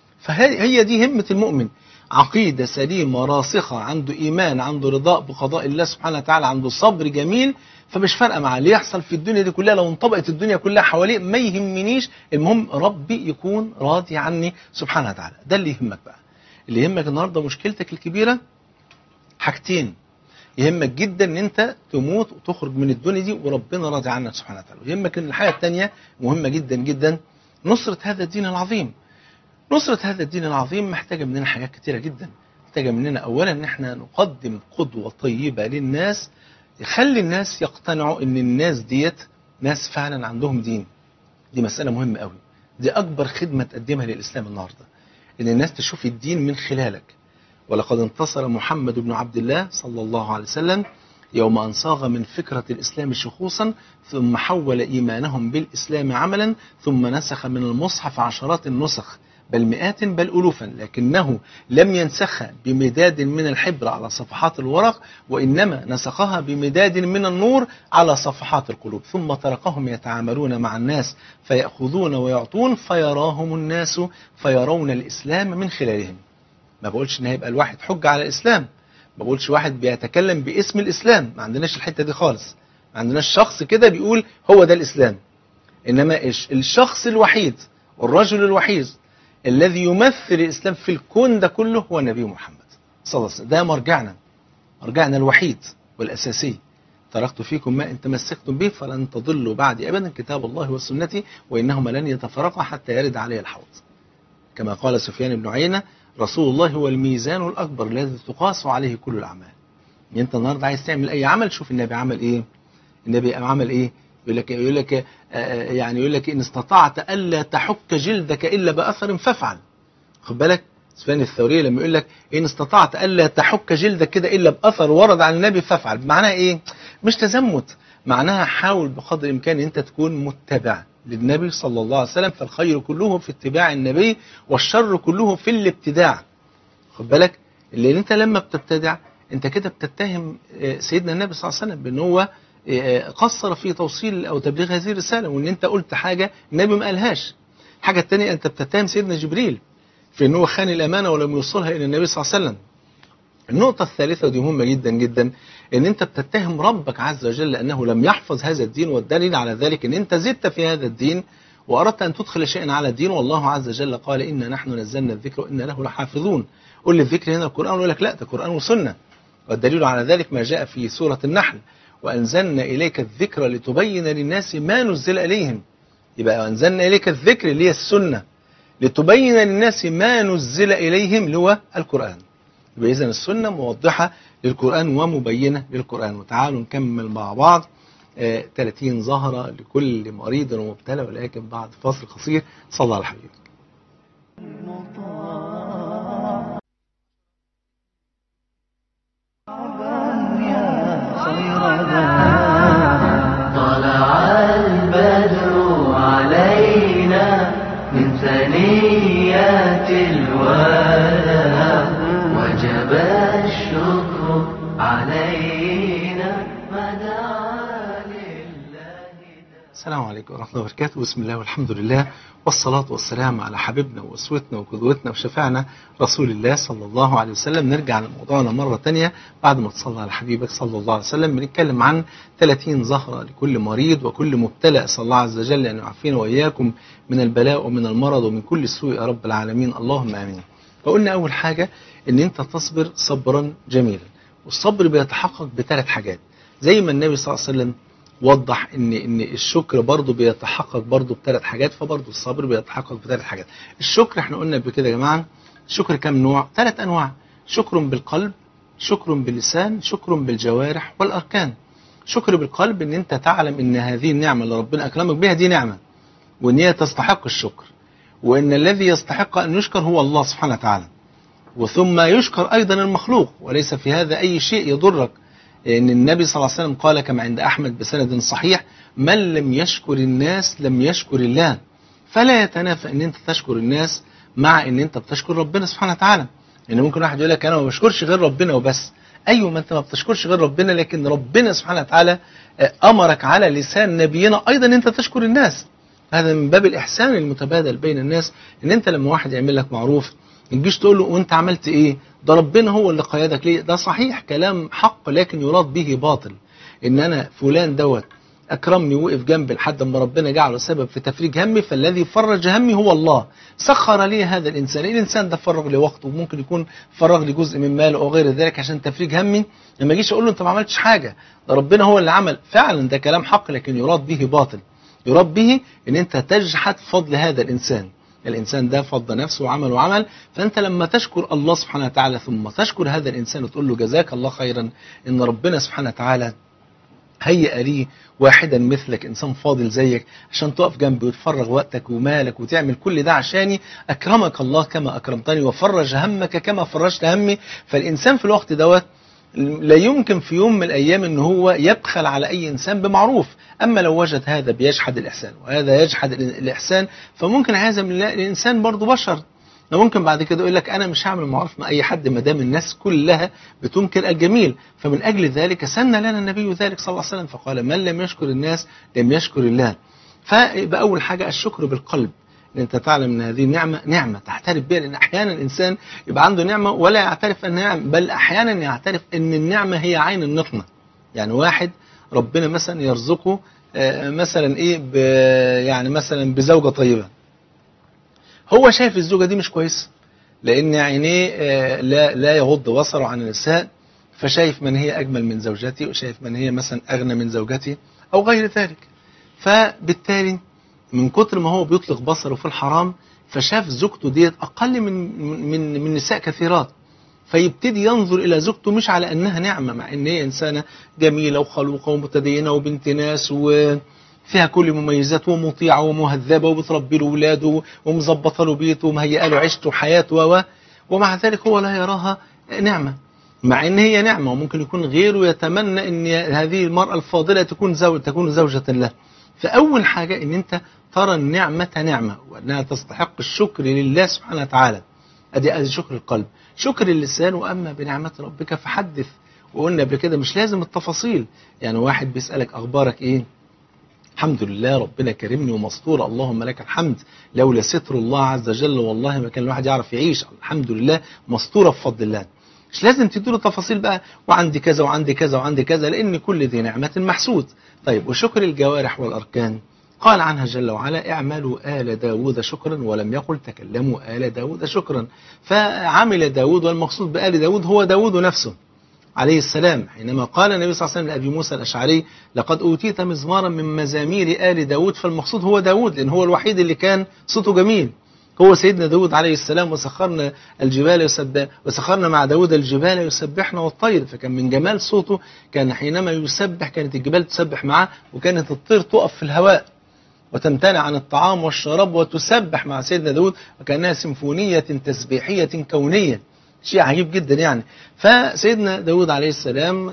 فهي دي همه المؤمن عقيده سليمه راسخه عنده ايمان عنده رضاء بقضاء الله سبحانه وتعالى عنده صبر جميل فمش فارقه معاه اللي يحصل في الدنيا دي كلها لو انطبقت الدنيا كلها حواليه ما يهمنيش المهم ربي يكون راضي عني سبحانه وتعالى ده اللي يهمك بقى اللي يهمك النهارده مشكلتك الكبيره حاجتين يهمك جدا ان انت تموت وتخرج من الدنيا دي وربنا راضي عنك سبحانه وتعالى ويهمك ان الحاجه الثانيه مهمه جدا جدا نصره هذا الدين العظيم نصره هذا الدين العظيم محتاجه مننا حاجات كتيره جدا محتاجه مننا اولا ان احنا نقدم قدوه طيبه للناس يخلي الناس يقتنعوا ان الناس ديت ناس فعلا عندهم دين دي مساله مهمه قوي دي اكبر خدمه تقدمها للاسلام النهارده ان الناس تشوف الدين من خلالك ولقد انتصر محمد بن عبد الله صلى الله عليه وسلم يوم أن صاغ من فكرة الإسلام شخوصا ثم حول إيمانهم بالإسلام عملا ثم نسخ من المصحف عشرات النسخ بل مئات بل ألوفا لكنه لم ينسخها بمداد من الحبر على صفحات الورق وإنما نسخها بمداد من النور على صفحات القلوب ثم تركهم يتعاملون مع الناس فيأخذون ويعطون فيراهم الناس فيرون الإسلام من خلالهم ما بقولش ان هيبقى الواحد حجة على الاسلام ما بقولش واحد بيتكلم باسم الاسلام ما عندناش الحتة دي خالص ما عندناش شخص كده بيقول هو ده الاسلام انما الشخص الوحيد والرجل الوحيد الذي يمثل الاسلام في الكون ده كله هو النبي محمد صلى الله عليه وسلم ده مرجعنا مرجعنا الوحيد والاساسي تركت فيكم ما ان تمسكتم به فلن تضلوا بعدي ابدا كتاب الله وسنتي وانهما لن يتفرقا حتى يرد علي الحوض كما قال سفيان بن عيينه رسول الله هو الميزان الأكبر الذي تقاس عليه كل الأعمال يعني أنت النهاردة عايز تعمل أي عمل شوف النبي عمل إيه النبي عمل إيه يقول لك يقول لك يعني يقول لك إن استطعت ألا تحك جلدك إلا بأثر فافعل خد بالك سفيان الثوري لما يقول لك إن استطعت ألا تحك جلدك كده إلا بأثر ورد عن النبي فافعل معناها إيه مش تزمت معناها حاول بقدر الامكان انت تكون متبع للنبي صلى الله عليه وسلم فالخير كله في اتباع النبي والشر كله في الابتداع خد بالك لان انت لما بتبتدع انت كده بتتهم آه، سيدنا النبي صلى الله عليه وسلم بان هو آه، قصر في توصيل او تبليغ هذه الرساله وان انت قلت حاجه النبي ما قالهاش الحاجه الثانيه انت بتتهم سيدنا جبريل في ان هو خان الامانه ولم يوصلها الى النبي صلى الله عليه وسلم النقطة الثالثة ودي مهمة جدا جدا ان انت بتتهم ربك عز وجل لانه لم يحفظ هذا الدين والدليل على ذلك ان انت زدت في هذا الدين واردت ان تدخل شيئا على الدين والله عز وجل قال انا نحن نزلنا الذكر وانا له لحافظون قل لي الذكر هنا القرآن يقول لك لا ده قرآن وسنة والدليل على ذلك ما جاء في سورة النحل وأنزلنا إليك الذكر لتبين للناس ما نزل إليهم يبقى أنزلنا إليك الذكر اللي هي السنة لتبين للناس ما نزل إليهم اللي هو القرآن يبقى إذا السنة موضحة للقرآن ومبينة للقرآن وتعالوا نكمل مع بعض آه 30 زهرة لكل مريض ومبتلى ولكن بعد فاصل قصير صلى الله على الحبيب طلع البدر علينا من ثنيات الوداع وجب الشكر علينا ما دعا لله السلام عليكم ورحمة الله وبركاته بسم الله والحمد لله والصلاة والسلام على حبيبنا وأسوتنا وقدوتنا وشفاعنا رسول الله صلى الله عليه وسلم نرجع لموضوعنا مرة تانية بعد ما تصلى على حبيبك صلى الله عليه وسلم بنتكلم عن 30 زهرة لكل مريض وكل مبتلى صلى الله عز وجل أن يعافينا وإياكم من البلاء ومن المرض ومن كل سوء يا رب العالمين اللهم آمين فقلنا أول حاجة أن أنت تصبر صبرا جميلا والصبر بيتحقق بثلاث حاجات زي ما النبي صلى الله عليه وسلم وضح ان ان الشكر برضه بيتحقق برضه بثلاث حاجات فبرضه الصبر بيتحقق بثلاث حاجات الشكر احنا قلنا قبل كده يا جماعه الشكر كام نوع ثلاث انواع شكر بالقلب شكر باللسان شكر بالجوارح والاركان شكر بالقلب ان انت تعلم ان هذه النعمه اللي ربنا اكرمك بها دي نعمه وان هي تستحق الشكر وان الذي يستحق ان يشكر هو الله سبحانه وتعالى وثم يشكر ايضا المخلوق وليس في هذا اي شيء يضرك ان النبي صلى الله عليه وسلم قال كما عند احمد بسند صحيح من لم يشكر الناس لم يشكر الله فلا يتنافى ان انت تشكر الناس مع ان انت بتشكر ربنا سبحانه وتعالى ان ممكن واحد يقول لك انا ما بشكرش غير ربنا وبس ايوه ما انت ما بتشكرش غير ربنا لكن ربنا سبحانه وتعالى آه، امرك على لسان نبينا ايضا ان انت تشكر الناس هذا من باب الاحسان المتبادل بين الناس ان انت لما واحد يعمل لك معروف ما تجيش تقول له وانت عملت ايه ده ربنا هو اللي قيدك ليه ده صحيح كلام حق لكن يراد به باطل ان انا فلان دوت اكرمني وقف جنبي لحد ما ربنا جعله سبب في تفريج همي فالذي فرج همي هو الله سخر لي هذا الانسان الانسان ده فرغ لي وقته وممكن يكون فرغ لي جزء من ماله او غير ذلك عشان تفريج همي لما اجيش اقول له انت ما عملتش حاجه ده ربنا هو اللي عمل فعلا ده كلام حق لكن يراد به باطل يراد به ان انت تجحد فضل هذا الانسان الانسان ده فضل نفسه وعمل وعمل فانت لما تشكر الله سبحانه وتعالى ثم تشكر هذا الانسان وتقول له جزاك الله خيرا ان ربنا سبحانه وتعالى هيئ لي واحدا مثلك انسان فاضل زيك عشان تقف جنبي وتفرغ وقتك ومالك وتعمل كل ده عشاني اكرمك الله كما اكرمتني وفرج همك كما فرجت همي فالانسان في الوقت دوت لا يمكن في يوم من الايام ان هو يبخل على اي انسان بمعروف اما لو وجد هذا بيجحد الاحسان وهذا يجحد الاحسان فممكن عايز الانسان برضه بشر ممكن بعد كده يقول لك انا مش هعمل معروف مع اي حد ما دام الناس كلها بتنكر الجميل فمن اجل ذلك سن لنا النبي ذلك صلى الله عليه وسلم فقال من لم يشكر الناس لم يشكر الله فيبقى اول حاجه الشكر بالقلب ان انت تعلم ان هذه نعمه نعمه تعترف بها لان احيانا الانسان يبقى عنده نعمه ولا يعترف انها نعمه بل احيانا يعترف ان النعمه هي عين النقمه يعني واحد ربنا مثلا يرزقه آه، مثلا ايه ب- يعني مثلا بزوجه طيبه هو شايف الزوجه دي مش كويسه لان عينيه آه، لا لا يغض بصره عن النساء فشايف من هي اجمل من زوجتي وشايف من هي مثلا اغنى من زوجتي او غير ذلك فبالتالي من كتر ما هو بيطلق بصره في الحرام فشاف زوجته ديت اقل من من من نساء كثيرات فيبتدي ينظر الى زوجته مش على انها نعمه مع ان هي انسانه جميله وخلوقه ومتدينه وبنت ناس وفيها كل مميزات ومطيعه ومهذبه وبتربي له ولاده ومظبطه له بيته ومهيئه له عيشته وحياته و ومع ذلك هو لا يراها نعمه مع ان هي نعمه وممكن يكون غيره يتمنى ان هذه المراه الفاضله تكون زوج تكون زوجه له فاول حاجه ان انت ترى النعمه نعمه وانها تستحق الشكر لله سبحانه وتعالى ادي ادي شكر القلب شكر اللسان واما بنعمه ربك فحدث وقلنا قبل كده مش لازم التفاصيل يعني واحد بيسالك اخبارك ايه الحمد لله ربنا كرمني ومستور اللهم لك الحمد لولا ستر الله عز وجل والله ما كان الواحد يعرف يعيش الحمد لله مستوره بفضل الله مش لازم تديله تفاصيل بقى وعندي كذا وعندي كذا وعندي كذا لان كل ذي نعمه محسود طيب وشكر الجوارح والاركان قال عنها جل وعلا اعملوا آل داود شكرا ولم يقل تكلموا آل داود شكرا فعمل داود والمقصود بآل داود هو داود نفسه عليه السلام حينما قال النبي صلى الله عليه وسلم لأبي موسى الأشعري لقد أوتيت مزمارا من مزامير آل داود فالمقصود هو داود لأن هو الوحيد اللي كان صوته جميل هو سيدنا داود عليه السلام وسخرنا الجبال يسبح وسخرنا مع داود الجبال يسبحنا والطير فكان من جمال صوته كان حينما يسبح كانت الجبال تسبح معه وكانت الطير تقف في الهواء وتمتنع عن الطعام والشراب وتسبح مع سيدنا داود وكأنها سيمفونية تسبيحية كونية شيء عجيب جدا يعني فسيدنا داود عليه السلام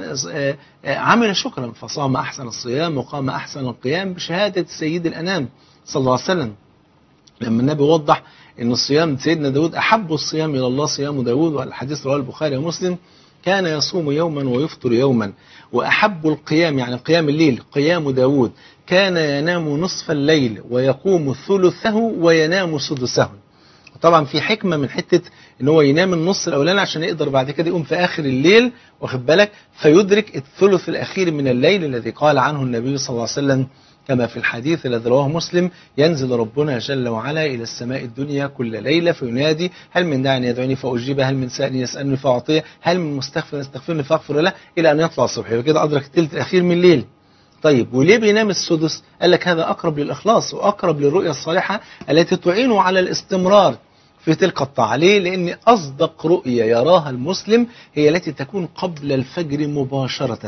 عمل شكرا فصام أحسن الصيام وقام أحسن القيام بشهادة سيد الأنام صلى الله عليه وسلم لما النبي وضح أن الصيام سيدنا داود أحب الصيام إلى الله صيام داود والحديث رواه البخاري ومسلم كان يصوم يوما ويفطر يوما وأحب القيام يعني قيام الليل قيام داود كان ينام نصف الليل ويقوم ثلثه وينام سدسه طبعا في حكمة من حتة ان هو ينام النص الاولاني عشان يقدر بعد كده يقوم في اخر الليل واخد بالك فيدرك الثلث الاخير من الليل الذي قال عنه النبي صلى الله عليه وسلم كما في الحديث الذي رواه مسلم ينزل ربنا جل وعلا إلى السماء الدنيا كل ليلة فينادي هل من داع يدعوني فأجيبه هل من سائل يسألني فأعطيه هل من مستغفر يستغفرني فأغفر له إلى أن يطلع الصبح وكده أدرك الثلث الأخير من الليل طيب وليه بينام السدس قال لك هذا أقرب للإخلاص وأقرب للرؤية الصالحة التي تعينه على الاستمرار في تلك الطاعة ليه؟ لأن أصدق رؤية يراها المسلم هي التي تكون قبل الفجر مباشرة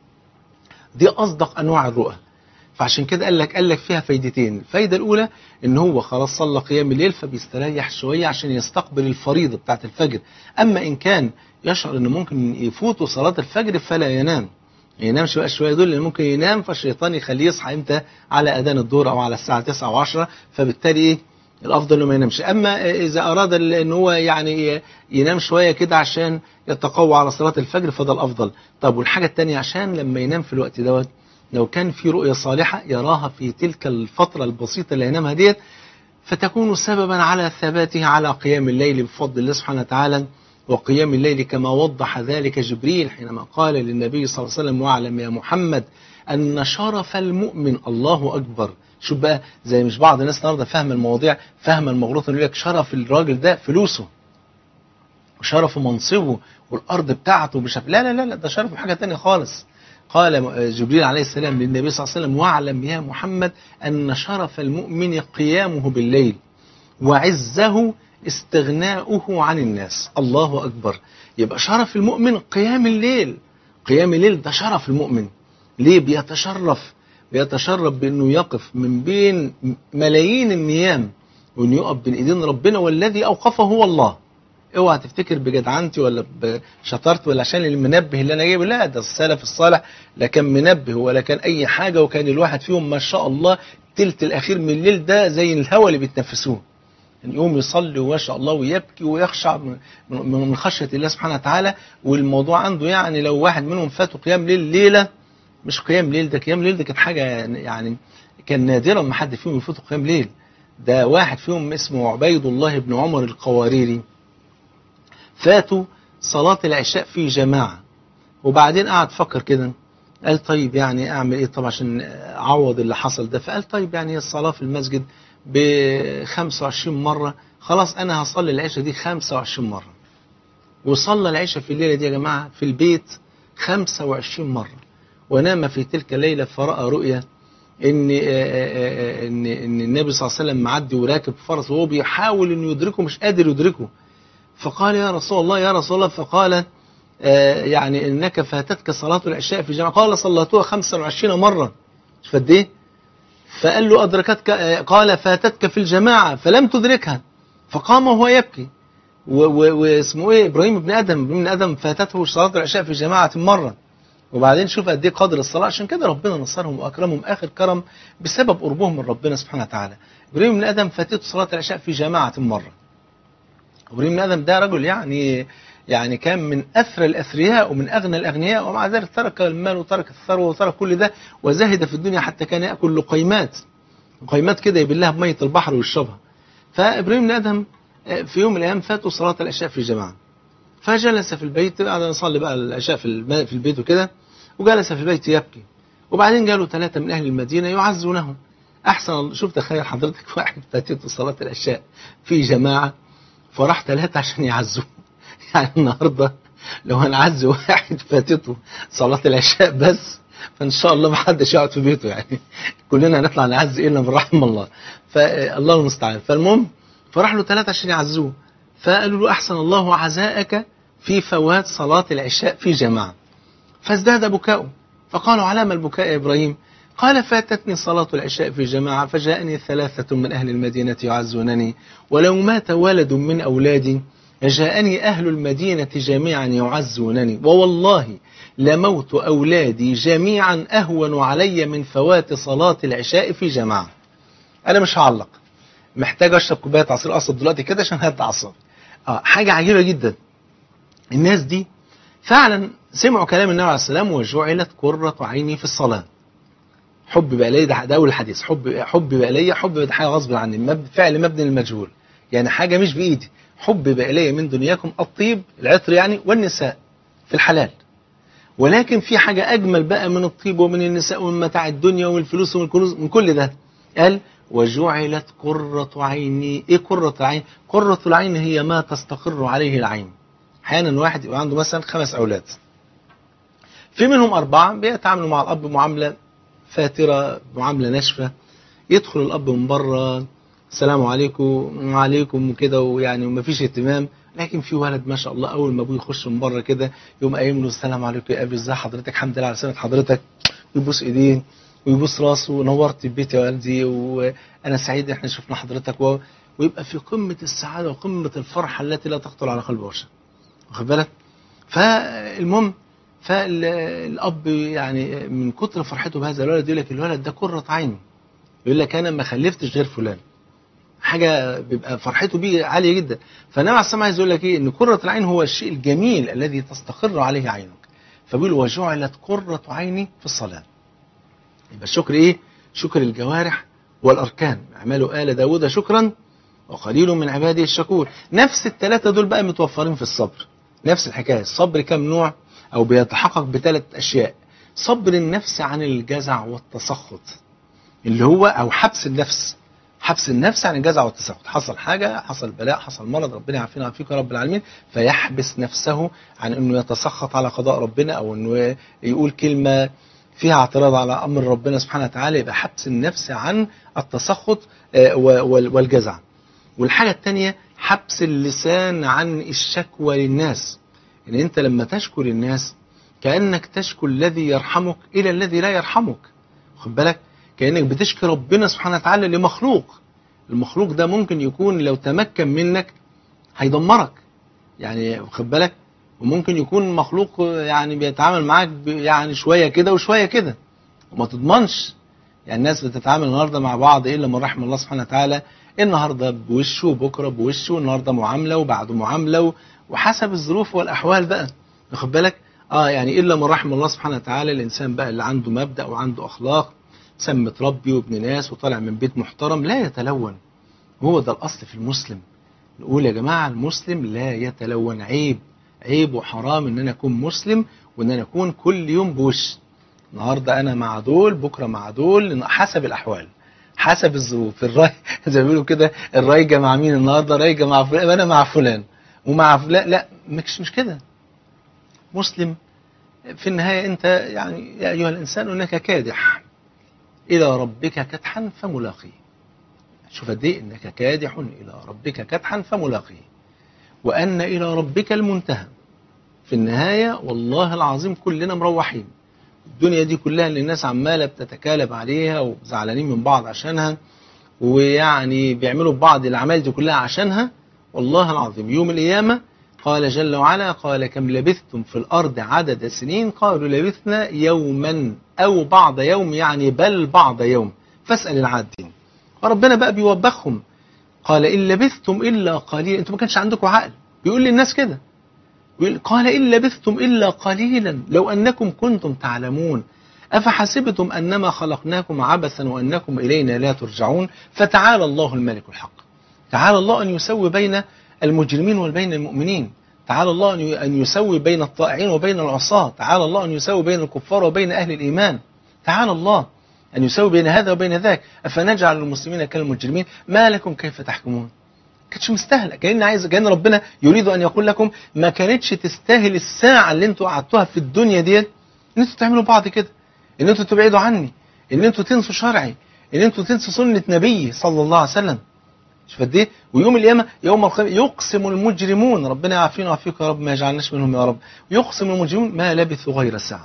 دي أصدق أنواع الرؤى فعشان كده قال لك قال لك فيها فايدتين الفايدة الأولى إن هو خلاص صلى قيام الليل فبيستريح شوية عشان يستقبل الفريضة بتاعت الفجر أما إن كان يشعر إن ممكن يفوته صلاة الفجر فلا ينام ينامش بقى شويه دول لان ممكن ينام فالشيطان يخليه يصحى امتى على اذان الظهر او على الساعه 9 و10 فبالتالي ايه الافضل انه ما ينامش اما اذا اراد ان هو يعني ينام شويه كده عشان يتقوى على صلاه الفجر فده الافضل طب والحاجه الثانيه عشان لما ينام في الوقت دوت لو كان في رؤيه صالحه يراها في تلك الفتره البسيطه اللي ينامها ديت فتكون سببا على ثباته على قيام الليل بفضل الله سبحانه وتعالى وقيام الليل كما وضح ذلك جبريل حينما قال للنبي صلى الله عليه وسلم واعلم يا محمد أن شرف المؤمن الله أكبر شوف بقى زي مش بعض الناس النهارده فاهم المواضيع فاهم المغلوط يقول لك شرف الراجل ده فلوسه وشرفه منصبه والارض بتاعته مش لا لا لا لا ده شرفه حاجه ثانيه خالص قال جبريل عليه السلام للنبي صلى الله عليه وسلم واعلم يا محمد ان شرف المؤمن قيامه بالليل وعزه استغناؤه عن الناس الله أكبر يبقى شرف المؤمن قيام الليل قيام الليل ده شرف المؤمن ليه بيتشرف بيتشرف بأنه يقف من بين ملايين النيام وأنه يقف بين إيدين ربنا والذي أوقفه هو الله اوعى تفتكر بجدعنتي ولا بشطارتي ولا عشان المنبه اللي انا جايبه لا ده السلف الصالح لا كان منبه ولا كان اي حاجه وكان الواحد فيهم ما شاء الله تلت الاخير من الليل ده زي الهواء اللي بيتنفسوه يقوم يصلي وما شاء الله ويبكي ويخشع من خشية الله سبحانه وتعالى والموضوع عنده يعني لو واحد منهم فاته قيام ليل ليلة مش قيام ليل ده قيام ليل ده كانت حاجة يعني كان نادرا ما حد فيهم يفوته قيام ليل ده واحد فيهم اسمه عبيد الله بن عمر القواريري فاتوا صلاة العشاء في جماعة وبعدين قعد فكر كده قال طيب يعني اعمل ايه طبعا عشان اعوض اللي حصل ده فقال طيب يعني الصلاة في المسجد ب 25 مرة خلاص أنا هصلي العشاء دي 25 مرة وصلى العشاء في الليلة دي يا جماعة في البيت 25 مرة ونام في تلك الليلة فرأى رؤيا إن إن إن النبي صلى الله عليه وسلم معدي وراكب فرس وهو بيحاول إنه يدركه مش قادر يدركه فقال يا رسول الله يا رسول الله فقال يعني إنك فاتتك صلاة العشاء في جماعة قال صليتها 25 مرة شوف قد إيه فقال له أدركتك قال فاتتك في الجماعة فلم تدركها فقام وهو يبكي و- و- واسمه ايه ابراهيم ابن ادم ابن ادم فاتته صلاه العشاء في جماعه مره وبعدين شوف قد ايه قدر الصلاه عشان كده ربنا نصرهم واكرمهم اخر كرم بسبب قربهم من ربنا سبحانه وتعالى ابراهيم بن ادم فاتته صلاه العشاء في جماعه مره ابراهيم بن ادم ده رجل يعني يعني كان من اثرى الاثرياء ومن اغنى الاغنياء ومع ذلك ترك المال وترك الثروه وترك كل ده وزهد في الدنيا حتى كان ياكل لقيمات لقيمات كده يبلها بميه البحر ويشربها فابراهيم بن ادم آه، في يوم من الايام فاتوا صلاه العشاء في جماعه فجلس في البيت بعد أن يصلي بقى العشاء في الب- في البيت وكده وجلس في البيت يبكي وبعدين جاله ثلاثة من أهل المدينة يعزونه أحسن شوف تخيل حضرتك واحد فاتته صلاة العشاء في جماعة فراح ثلاثة عشان يعزوه يعني النهاردة لو هنعزي واحد فاتته صلاة العشاء بس فإن شاء الله ما حدش يقعد في بيته يعني كلنا هنطلع نعزي إلا من رحم الله فالله المستعان فالمهم فراح له ثلاثة عشان يعزوه فقالوا له أحسن الله عزاءك في فوات صلاة العشاء في جماعة فازداد بكاؤه فقالوا على ما البكاء يا إبراهيم قال فاتتني صلاة العشاء في جماعة فجاءني ثلاثة من أهل المدينة يعزونني ولو مات ولد من أولادي جاءني أهل المدينة جميعا يعزونني ووالله لموت أولادي جميعا أهون علي من فوات صلاة العشاء في جماعة أنا مش هعلق محتاج أشرب كوباية عصير قصب دلوقتي كده عشان هدى أعصابي آه حاجة عجيبة جدا الناس دي فعلا سمعوا كلام النبي عليه السلام وجعلت قرة عيني في الصلاة حب بقى لي ده ده اول الحديث حب حب بقى لي حب ده حاجه غصب عني مب- فعل مبني للمجهول يعني حاجه مش بايدي حب بقى لي من دنياكم الطيب العطر يعني والنساء في الحلال ولكن في حاجه اجمل بقى من الطيب ومن النساء ومن متاع الدنيا ومن الفلوس ومن الكنوز من كل ده قال وجعلت قرة عيني ايه قرة العين قرة العين هي ما تستقر عليه العين احيانا واحد يبقى عنده مثلا خمس اولاد في منهم اربعه بيتعاملوا مع الاب معامله فاترة معاملة ناشفة يدخل الأب من بره السلام عليكم وعليكم وكده ويعني ومفيش اهتمام لكن في ولد ما شاء الله أول ما أبوه يخش من بره كده يقوم قايم له السلام عليكم يا أبي إزاي حضرتك الحمد لله على سلامة حضرتك ويبوس إيديه ويبوس راسه نورت البيت يا والدي وأنا سعيد إحنا شفنا حضرتك و... ويبقى في قمة السعادة وقمة الفرحة التي لا تخطر على قلب بشر واخد بالك فالمهم فالاب يعني من كتر فرحته بهذا الولد يقول لك الولد ده قرة عيني يقول لك انا ما خلفتش غير فلان حاجه بيبقى فرحته بيه عاليه جدا فالنبي عليه الصلاه عايز يقول لك ايه ان قرة العين هو الشيء الجميل الذي تستقر عليه عينك فبيقول وجعلت قرة عيني في الصلاه يبقى الشكر ايه شكر الجوارح والاركان اعملوا ال داود شكرا وقليل من عباده الشكور نفس الثلاثه دول بقى متوفرين في الصبر نفس الحكايه الصبر كم نوع او بيتحقق بثلاث اشياء صبر النفس عن الجزع والتسخط اللي هو او حبس النفس حبس النفس عن الجزع والتسخط حصل حاجه حصل بلاء حصل مرض ربنا يعافينا ويعافيك يا رب العالمين فيحبس نفسه عن انه يتسخط على قضاء ربنا او انه يقول كلمه فيها اعتراض على امر ربنا سبحانه وتعالى يبقى حبس النفس عن التسخط آه، وال- والجزع والحاجه الثانيه حبس اللسان عن الشكوى للناس ان انت لما تشكو للناس كانك تشكو الذي يرحمك الى الذي لا يرحمك خد بالك كانك بتشكي ربنا سبحانه وتعالى لمخلوق المخلوق ده ممكن يكون لو تمكن منك هيدمرك يعني خد بالك وممكن يكون مخلوق يعني بيتعامل معاك ب- يعني شويه كده وشويه كده وما تضمنش يعني الناس بتتعامل النهارده مع بعض الا من رحم الله سبحانه وتعالى النهارده بوشه وبكره بوشه النهارده معامله وبعده معامله و- وحسب الظروف والاحوال بقى واخد بالك اه يعني الا من رحم الله سبحانه وتعالى الانسان بقى اللي عنده مبدا وعنده اخلاق سم متربي وابن ناس وطالع من بيت محترم لا يتلون هو ده الاصل في المسلم نقول يا جماعه المسلم لا يتلون عيب عيب وحرام ان انا اكون مسلم وان انا اكون كل يوم بوش النهارده انا مع دول بكره مع دول حسب الاحوال حسب الظروف الراي زي ما بيقولوا كده الرايجه مع مين النهارده رايجه مع فلان انا مع فلان ومع فلان لا مش مش كده مسلم في النهايه انت يعني يا ايها الانسان انك كادح الى ربك كدحا فملاقيه شوف قد ايه انك كادح الى ربك كدحا فملاقيه وان الى ربك المنتهى في النهايه والله العظيم كلنا مروحين الدنيا دي كلها اللي الناس عماله بتتكالب عليها وزعلانين من بعض عشانها ويعني بيعملوا بعض الاعمال دي كلها عشانها والله العظيم يوم القيامة قال جل وعلا قال كم لبثتم في الأرض عدد سنين قالوا لبثنا يوما أو بعض يوم يعني بل بعض يوم فاسأل العادين وربنا بقى بيوبخهم قال إن لبثتم إلا قليلا أنتم ما كانش عندكم عقل بيقول للناس كده بيقول قال إن لبثتم إلا قليلا لو أنكم كنتم تعلمون أفحسبتم أنما خلقناكم عبثا وأنكم إلينا لا ترجعون فتعالى الله الملك الحق تعالى الله أن يسوي بين المجرمين وبين المؤمنين تعالى الله أن يسوي بين الطائعين وبين العصاة تعالى الله أن يسوي بين الكفار وبين أهل الإيمان تعالى الله أن يسوي بين هذا وبين ذاك أفنجعل المسلمين كالمجرمين ما لكم كيف تحكمون كانتش مستاهله كان عايز كان ربنا يريد ان يقول لكم ما كانتش تستاهل الساعه اللي انتوا قعدتوها في الدنيا ديت ان انتوا تعملوا بعض كده ان انتوا تبعدوا عني ان انتوا تنسوا شرعي ان انتوا تنسوا سنه نبي صلى الله عليه وسلم شوف قد ايه ويوم القيامه يوم القيامه يقسم المجرمون ربنا يعافينا ويعافيك يا رب ما يجعلناش منهم يا رب يقسم المجرمون ما لبثوا غير ساعه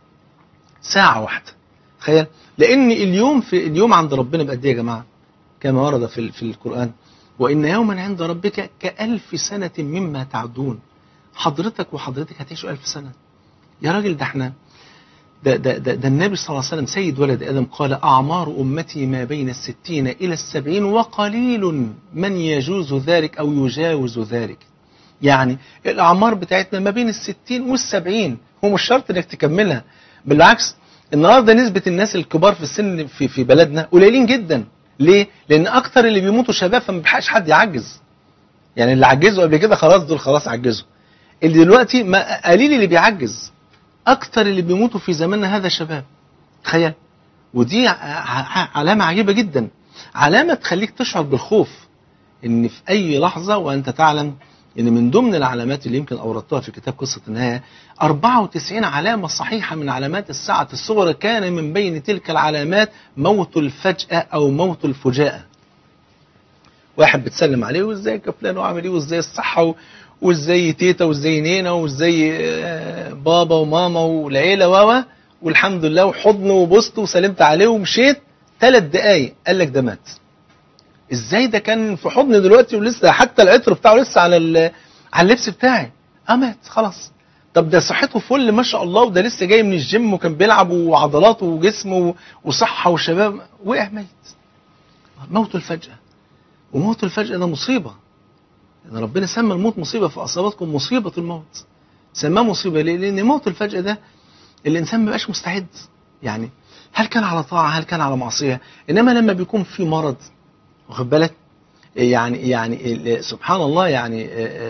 ساعه واحده تخيل لان اليوم في اليوم عند ربنا بقد ايه يا جماعه كما ورد في في القران وإن يوما عند ربك كألف سنة مما تعدون حضرتك وحضرتك هتعيشوا ألف سنة يا راجل ده احنا ده, ده, ده, ده النبي صلى الله عليه وسلم سيد ولد آدم قال أعمار أمتي ما بين الستين إلى السبعين وقليل من يجوز ذلك أو يجاوز ذلك يعني الأعمار بتاعتنا ما بين الستين والسبعين هو مش شرط إنك تكملها بالعكس النهارده نسبة الناس الكبار في السن في, في بلدنا قليلين جدا ليه؟ لأن أكتر اللي بيموتوا شباب فما بيلحقش حد يعجز. يعني اللي عجزوا قبل كده خلاص دول خلاص عجزوا. اللي دلوقتي ما قليل اللي بيعجز. أكتر اللي بيموتوا في زماننا هذا شباب. تخيل. ودي علامة عجيبة جدا. علامة تخليك تشعر بالخوف. إن في أي لحظة وأنت تعلم إن من ضمن العلامات اللي يمكن أوردتها في كتاب قصة النهاية 94 علامة صحيحة من علامات الساعة الصغرى كان من بين تلك العلامات موت الفجأة أو موت الفجاءة. واحد بتسلم عليه وازيك يا فلان وعامل ايه وازاي الصحة وازاي تيتا وازاي نينا وازاي بابا وماما والعيلة و والحمد لله وحضنه وبوسته وسلمت عليه ومشيت ثلاث دقايق قال لك ده مات. ازاي ده كان في حضني دلوقتي ولسه حتى العطر بتاعه لسه على على اللبس بتاعي اه مات خلاص طب ده صحته فل ما شاء الله وده لسه جاي من الجيم وكان بيلعب وعضلاته وجسمه وصحه وشباب وقع ميت موت الفجأة وموت الفجأة ده مصيبة يعني ربنا سمى الموت مصيبة فأصابتكم مصيبة الموت سماه مصيبة ليه؟ لأن موت الفجأة ده الإنسان ما بيبقاش مستعد يعني هل كان على طاعة هل كان على معصية إنما لما بيكون في مرض واخد بالك يعني يعني سبحان الله يعني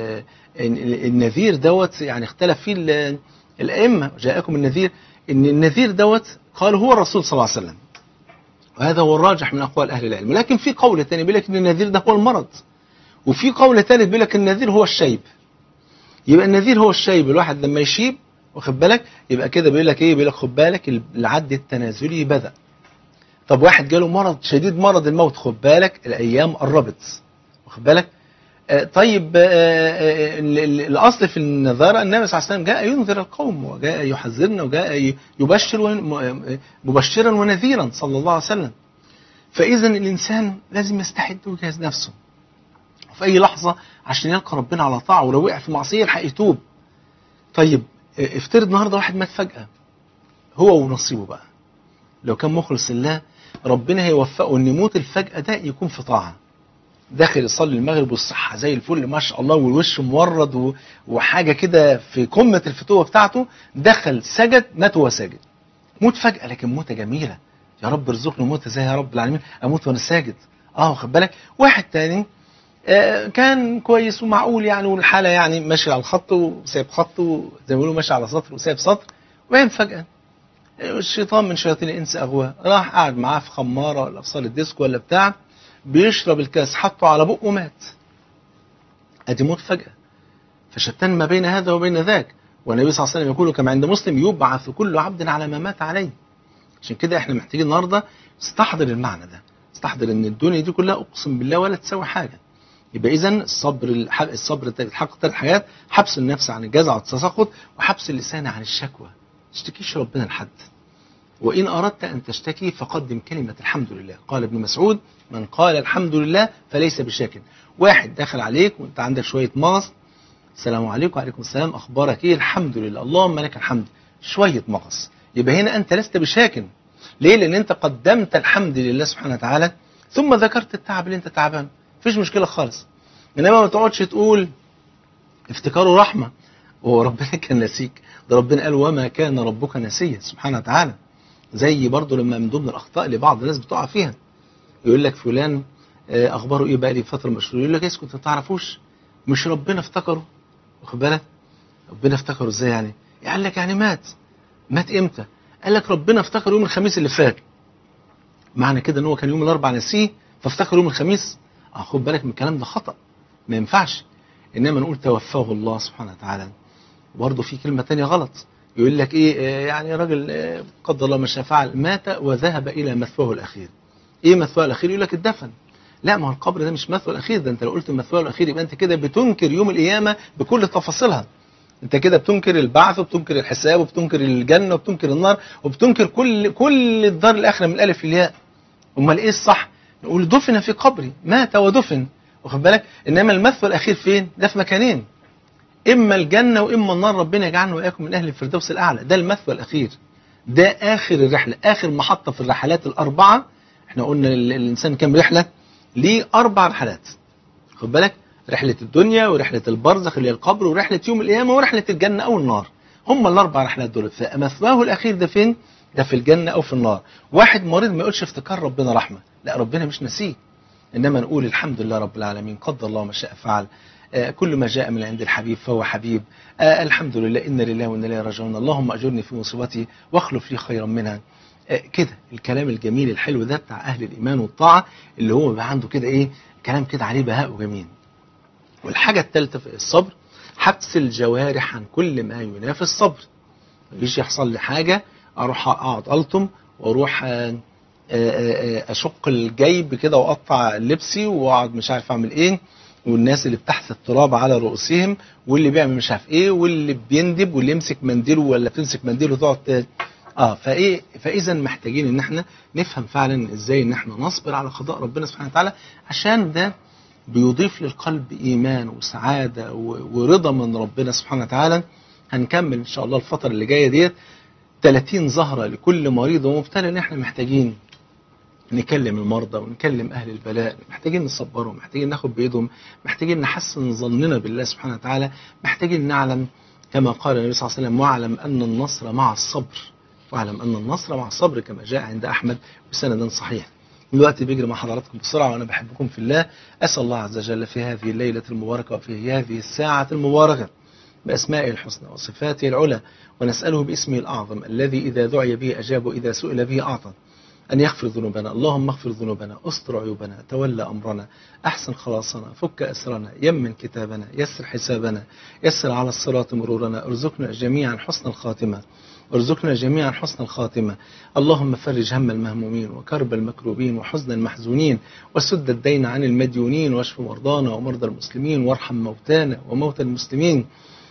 النذير دوت يعني اختلف فيه الائمه جاءكم النذير ان النذير دوت قال هو الرسول صلى الله عليه وسلم وهذا هو الراجح من اقوال اهل العلم لكن في قول ثاني بيقول لك ان النذير ده هو المرض وفي قول ثالث بيقول لك النذير هو الشيب يبقى النذير هو الشيب الواحد لما يشيب واخد بالك يبقى كده بيقول لك ايه بيقول لك خد بالك العد التنازلي بدا طب واحد جاله مرض شديد مرض الموت خد بالك الايام قربت واخد بالك آه طيب آه آه الاصل في النظاره النبي صلى الله عليه وسلم جاء ينذر القوم وجاء يحذرنا وجاء يبشر مبشرا ونذيرا صلى الله عليه وسلم فاذا الانسان لازم يستعد ويجهز نفسه في اي لحظه عشان يلقى ربنا على طاعه ولو وقع في معصيه يلحق يتوب طيب افترض النهارده واحد مات فجاه هو ونصيبه بقى لو كان مخلص لله ربنا هيوفقه ان يموت الفجأة ده يكون في طاعة داخل يصلي المغرب والصحة زي الفل ما شاء الله والوش مورد وحاجة كده في قمة الفتوة بتاعته دخل سجد مات وهو ساجد موت فجأة لكن موتة جميلة يا رب ارزقني موتة زي يا رب العالمين اموت وانا ساجد اه واخد بالك واحد تاني آه كان كويس ومعقول يعني والحالة يعني ماشي على الخط وسايب خطه زي ما بيقولوا ماشي على سطر وسايب سطر وبعدين فجأة الشيطان من شياطين الانس اغواه راح قاعد معاه في خماره ولا في صاله ديسكو ولا بتاع بيشرب الكاس حطه على بقه ومات ادي موت فجاه فشتان ما بين هذا وبين ذاك والنبي صلى الله عليه وسلم يقول كما عند مسلم يبعث كل عبد على ما مات عليه عشان كده احنا محتاجين النهارده نستحضر المعنى ده نستحضر ان الدنيا دي كلها اقسم بالله ولا تساوي حاجه يبقى اذا الصبر الحق الصبر تحقق ثلاث حاجات حبس النفس عن الجزع والتسخط وحبس اللسان عن الشكوى ما تشتكيش ربنا لحد وإن أردت أن تشتكي فقدم كلمة الحمد لله قال ابن مسعود من قال الحمد لله فليس بشاك واحد دخل عليك وانت عندك شوية مغص السلام عليكم وعليكم السلام أخبارك إيه الحمد لله اللهم لك الحمد شوية مغص يبقى هنا أنت لست بشاك ليه لأن أنت قدمت الحمد لله سبحانه وتعالى ثم ذكرت التعب اللي أنت تعبان مفيش مشكلة خالص إنما ما تقعدش تقول افتكاره رحمة وهو ربنا كان نسيك ده ربنا قال وما كان ربك نسيا سبحانه وتعالى زي برضه لما من ضمن الأخطاء اللي بعض الناس بتقع فيها يقول لك فلان آه، أخباره إيه بقى لي فترة مشهور يقول لك اسكت ما تعرفوش مش ربنا افتكره واخد بالك ربنا افتكره ازاي يعني قال لك يعني مات مات امتى قال لك ربنا افتكر يوم الخميس اللي فات معنى كده ان هو كان يوم الاربعاء نسيه فافتكر يوم الخميس اه خد بالك من الكلام ده خطأ ما ينفعش انما نقول توفاه الله سبحانه وتعالى برضه في كلمة تانية غلط يقول لك ايه آه، يعني راجل آه، قدر الله ما شاء فعل مات وذهب الى مثواه الاخير ايه مثواه الاخير يقول لك الدفن لا ما هو القبر ده مش مثواه الاخير ده انت لو قلت مثواه الاخير يبقى انت كده بتنكر يوم القيامه بكل تفاصيلها انت كده بتنكر البعث وبتنكر الحساب وبتنكر الجنه وبتنكر النار وبتنكر كل كل الدار الاخره من الالف للياء امال ايه الصح نقول دفن في قبري مات ودفن واخد بالك انما المثوى الاخير فين ده في مكانين اما الجنه واما النار ربنا يجعلنا واياكم من اهل الفردوس الاعلى ده المثوى الاخير ده اخر الرحله اخر محطه في الرحلات الاربعه احنا قلنا ال- الانسان كام رحله ليه اربع رحلات خد بالك رحله الدنيا ورحله البرزخ اللي هي القبر ورحله يوم القيامه ورحله الجنه او النار هم الاربع رحلات دول فمثواه الاخير ده فين ده في الجنه او في النار واحد مريض ما يقولش افتكار ربنا رحمه لا ربنا مش نسيه انما نقول الحمد لله رب العالمين قدر الله ما شاء فعل آه، كل ما جاء من عند الحبيب فهو حبيب آه، الحمد لله إن لله وإنا إليه راجعون اللهم أجرني في مصيبتي واخلف لي خيرا منها آه، كده الكلام الجميل الحلو ده بتاع أهل الإيمان والطاعة اللي هو بيبقى عنده كده إيه كلام كده عليه بهاء وجميل والحاجة الثالثة في الصبر حبس الجوارح عن كل ما ينافي الصبر مفيش يحصل لي حاجة أروح أقعد ألطم وأروح آه، آه، آه، أشق الجيب كده وأقطع لبسي وأقعد مش عارف أعمل إيه والناس اللي بتحت التراب على رؤوسهم واللي بيعمل مش عارف ايه واللي بيندب واللي يمسك منديله ولا تمسك منديله وتقعد ت- اه فايه فاذا محتاجين ان احنا نفهم فعلا ازاي ان احنا نصبر على قضاء ربنا سبحانه وتعالى عشان ده بيضيف للقلب ايمان وسعاده و- ورضا من ربنا سبحانه وتعالى هنكمل ان شاء الله الفتره اللي جايه ديت 30 زهره لكل مريض ومبتلى ان احنا محتاجين نكلم المرضى ونكلم أهل البلاء محتاجين نصبرهم محتاجين ناخد بإيدهم محتاجين نحسن ظننا بالله سبحانه وتعالى محتاجين نعلم كما قال النبي صلى الله عليه وسلم واعلم أن النصر مع الصبر واعلم أن النصر مع الصبر كما جاء عند أحمد بسند صحيح الوقت بيجري مع حضراتكم بسرعة وأنا بحبكم في الله أسأل الله عز وجل في هذه الليلة المباركة وفي هذه الساعة المباركة بأسمائه الحسنى وصفاته العلى ونسأله باسمه الأعظم الذي إذا دعي به أجاب وإذا سئل به أعطى أن يغفر ذنوبنا اللهم اغفر ذنوبنا استر عيوبنا تولى أمرنا أحسن خلاصنا فك أسرنا يمن كتابنا يسر حسابنا يسر على الصراط مرورنا ارزقنا جميعا حسن الخاتمة ارزقنا جميعا حسن الخاتمة اللهم فرج هم المهمومين وكرب المكروبين وحزن المحزونين وسد الدين عن المديونين واشف مرضانا ومرضى المسلمين وارحم موتانا وموتى المسلمين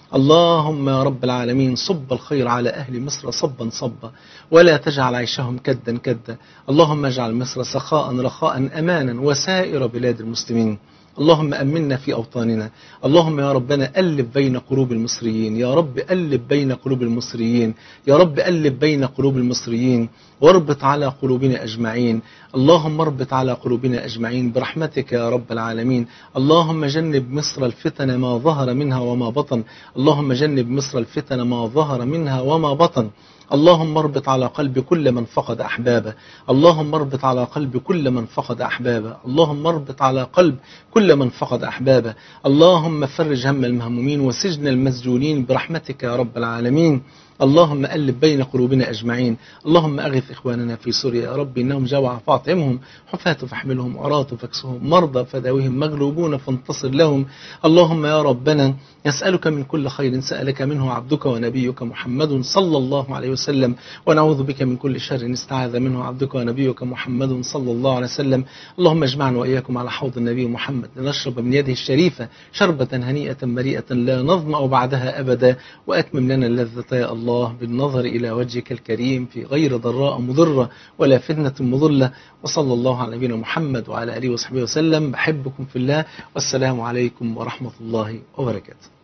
اللهم يا رب العالمين صب الخير على أهل مصر صبا صبا ولا تجعل عيشهم كدا كدا اللهم اجعل مصر سخاء رخاء أمانا وسائر بلاد المسلمين اللهم أمنا في أوطاننا اللهم يا ربنا ألف بين قلوب المصريين يا رب ألف بين قلوب المصريين يا رب ألف بين قلوب المصريين واربط على قلوبنا أجمعين اللهم اربط على قلوبنا أجمعين برحمتك يا رب العالمين اللهم جنب مصر الفتن ما ظهر منها وما بطن اللهم جنب مصر الفتن ما ظهر منها وما بطن اللهم اربط على قلب كل من فقد أحبابه اللهم اربط على قلب كل من فقد أحبابه اللهم اربط على قلب كل من فقد أحبابه اللهم فرج هم المهمومين وسجن المسجونين برحمتك يا رب العالمين اللهم ألف بين قلوبنا أجمعين اللهم أغث إخواننا في سوريا يا رب إنهم جوع فاطعمهم حفاة فاحملهم عراة فاكسهم مرضى فداوهم مغلوبون فانتصر لهم اللهم يا ربنا نسألك من كل خير سألك منه عبدك ونبيك محمد صلى الله عليه وسلم ونعوذ بك من كل شر استعاذ منه عبدك ونبيك محمد صلى الله عليه وسلم اللهم اجمعنا وإياكم على حوض النبي محمد لنشرب من يده الشريفة شربة هنيئة مريئة لا نظمأ بعدها أبدا وأتمم لنا اللذة يا الله الله بالنظر إلى وجهك الكريم في غير ضراء مضرة ولا فتنة مضلة وصلى الله على نبينا محمد وعلى آله وصحبه وسلم بحبكم في الله والسلام عليكم ورحمة الله وبركاته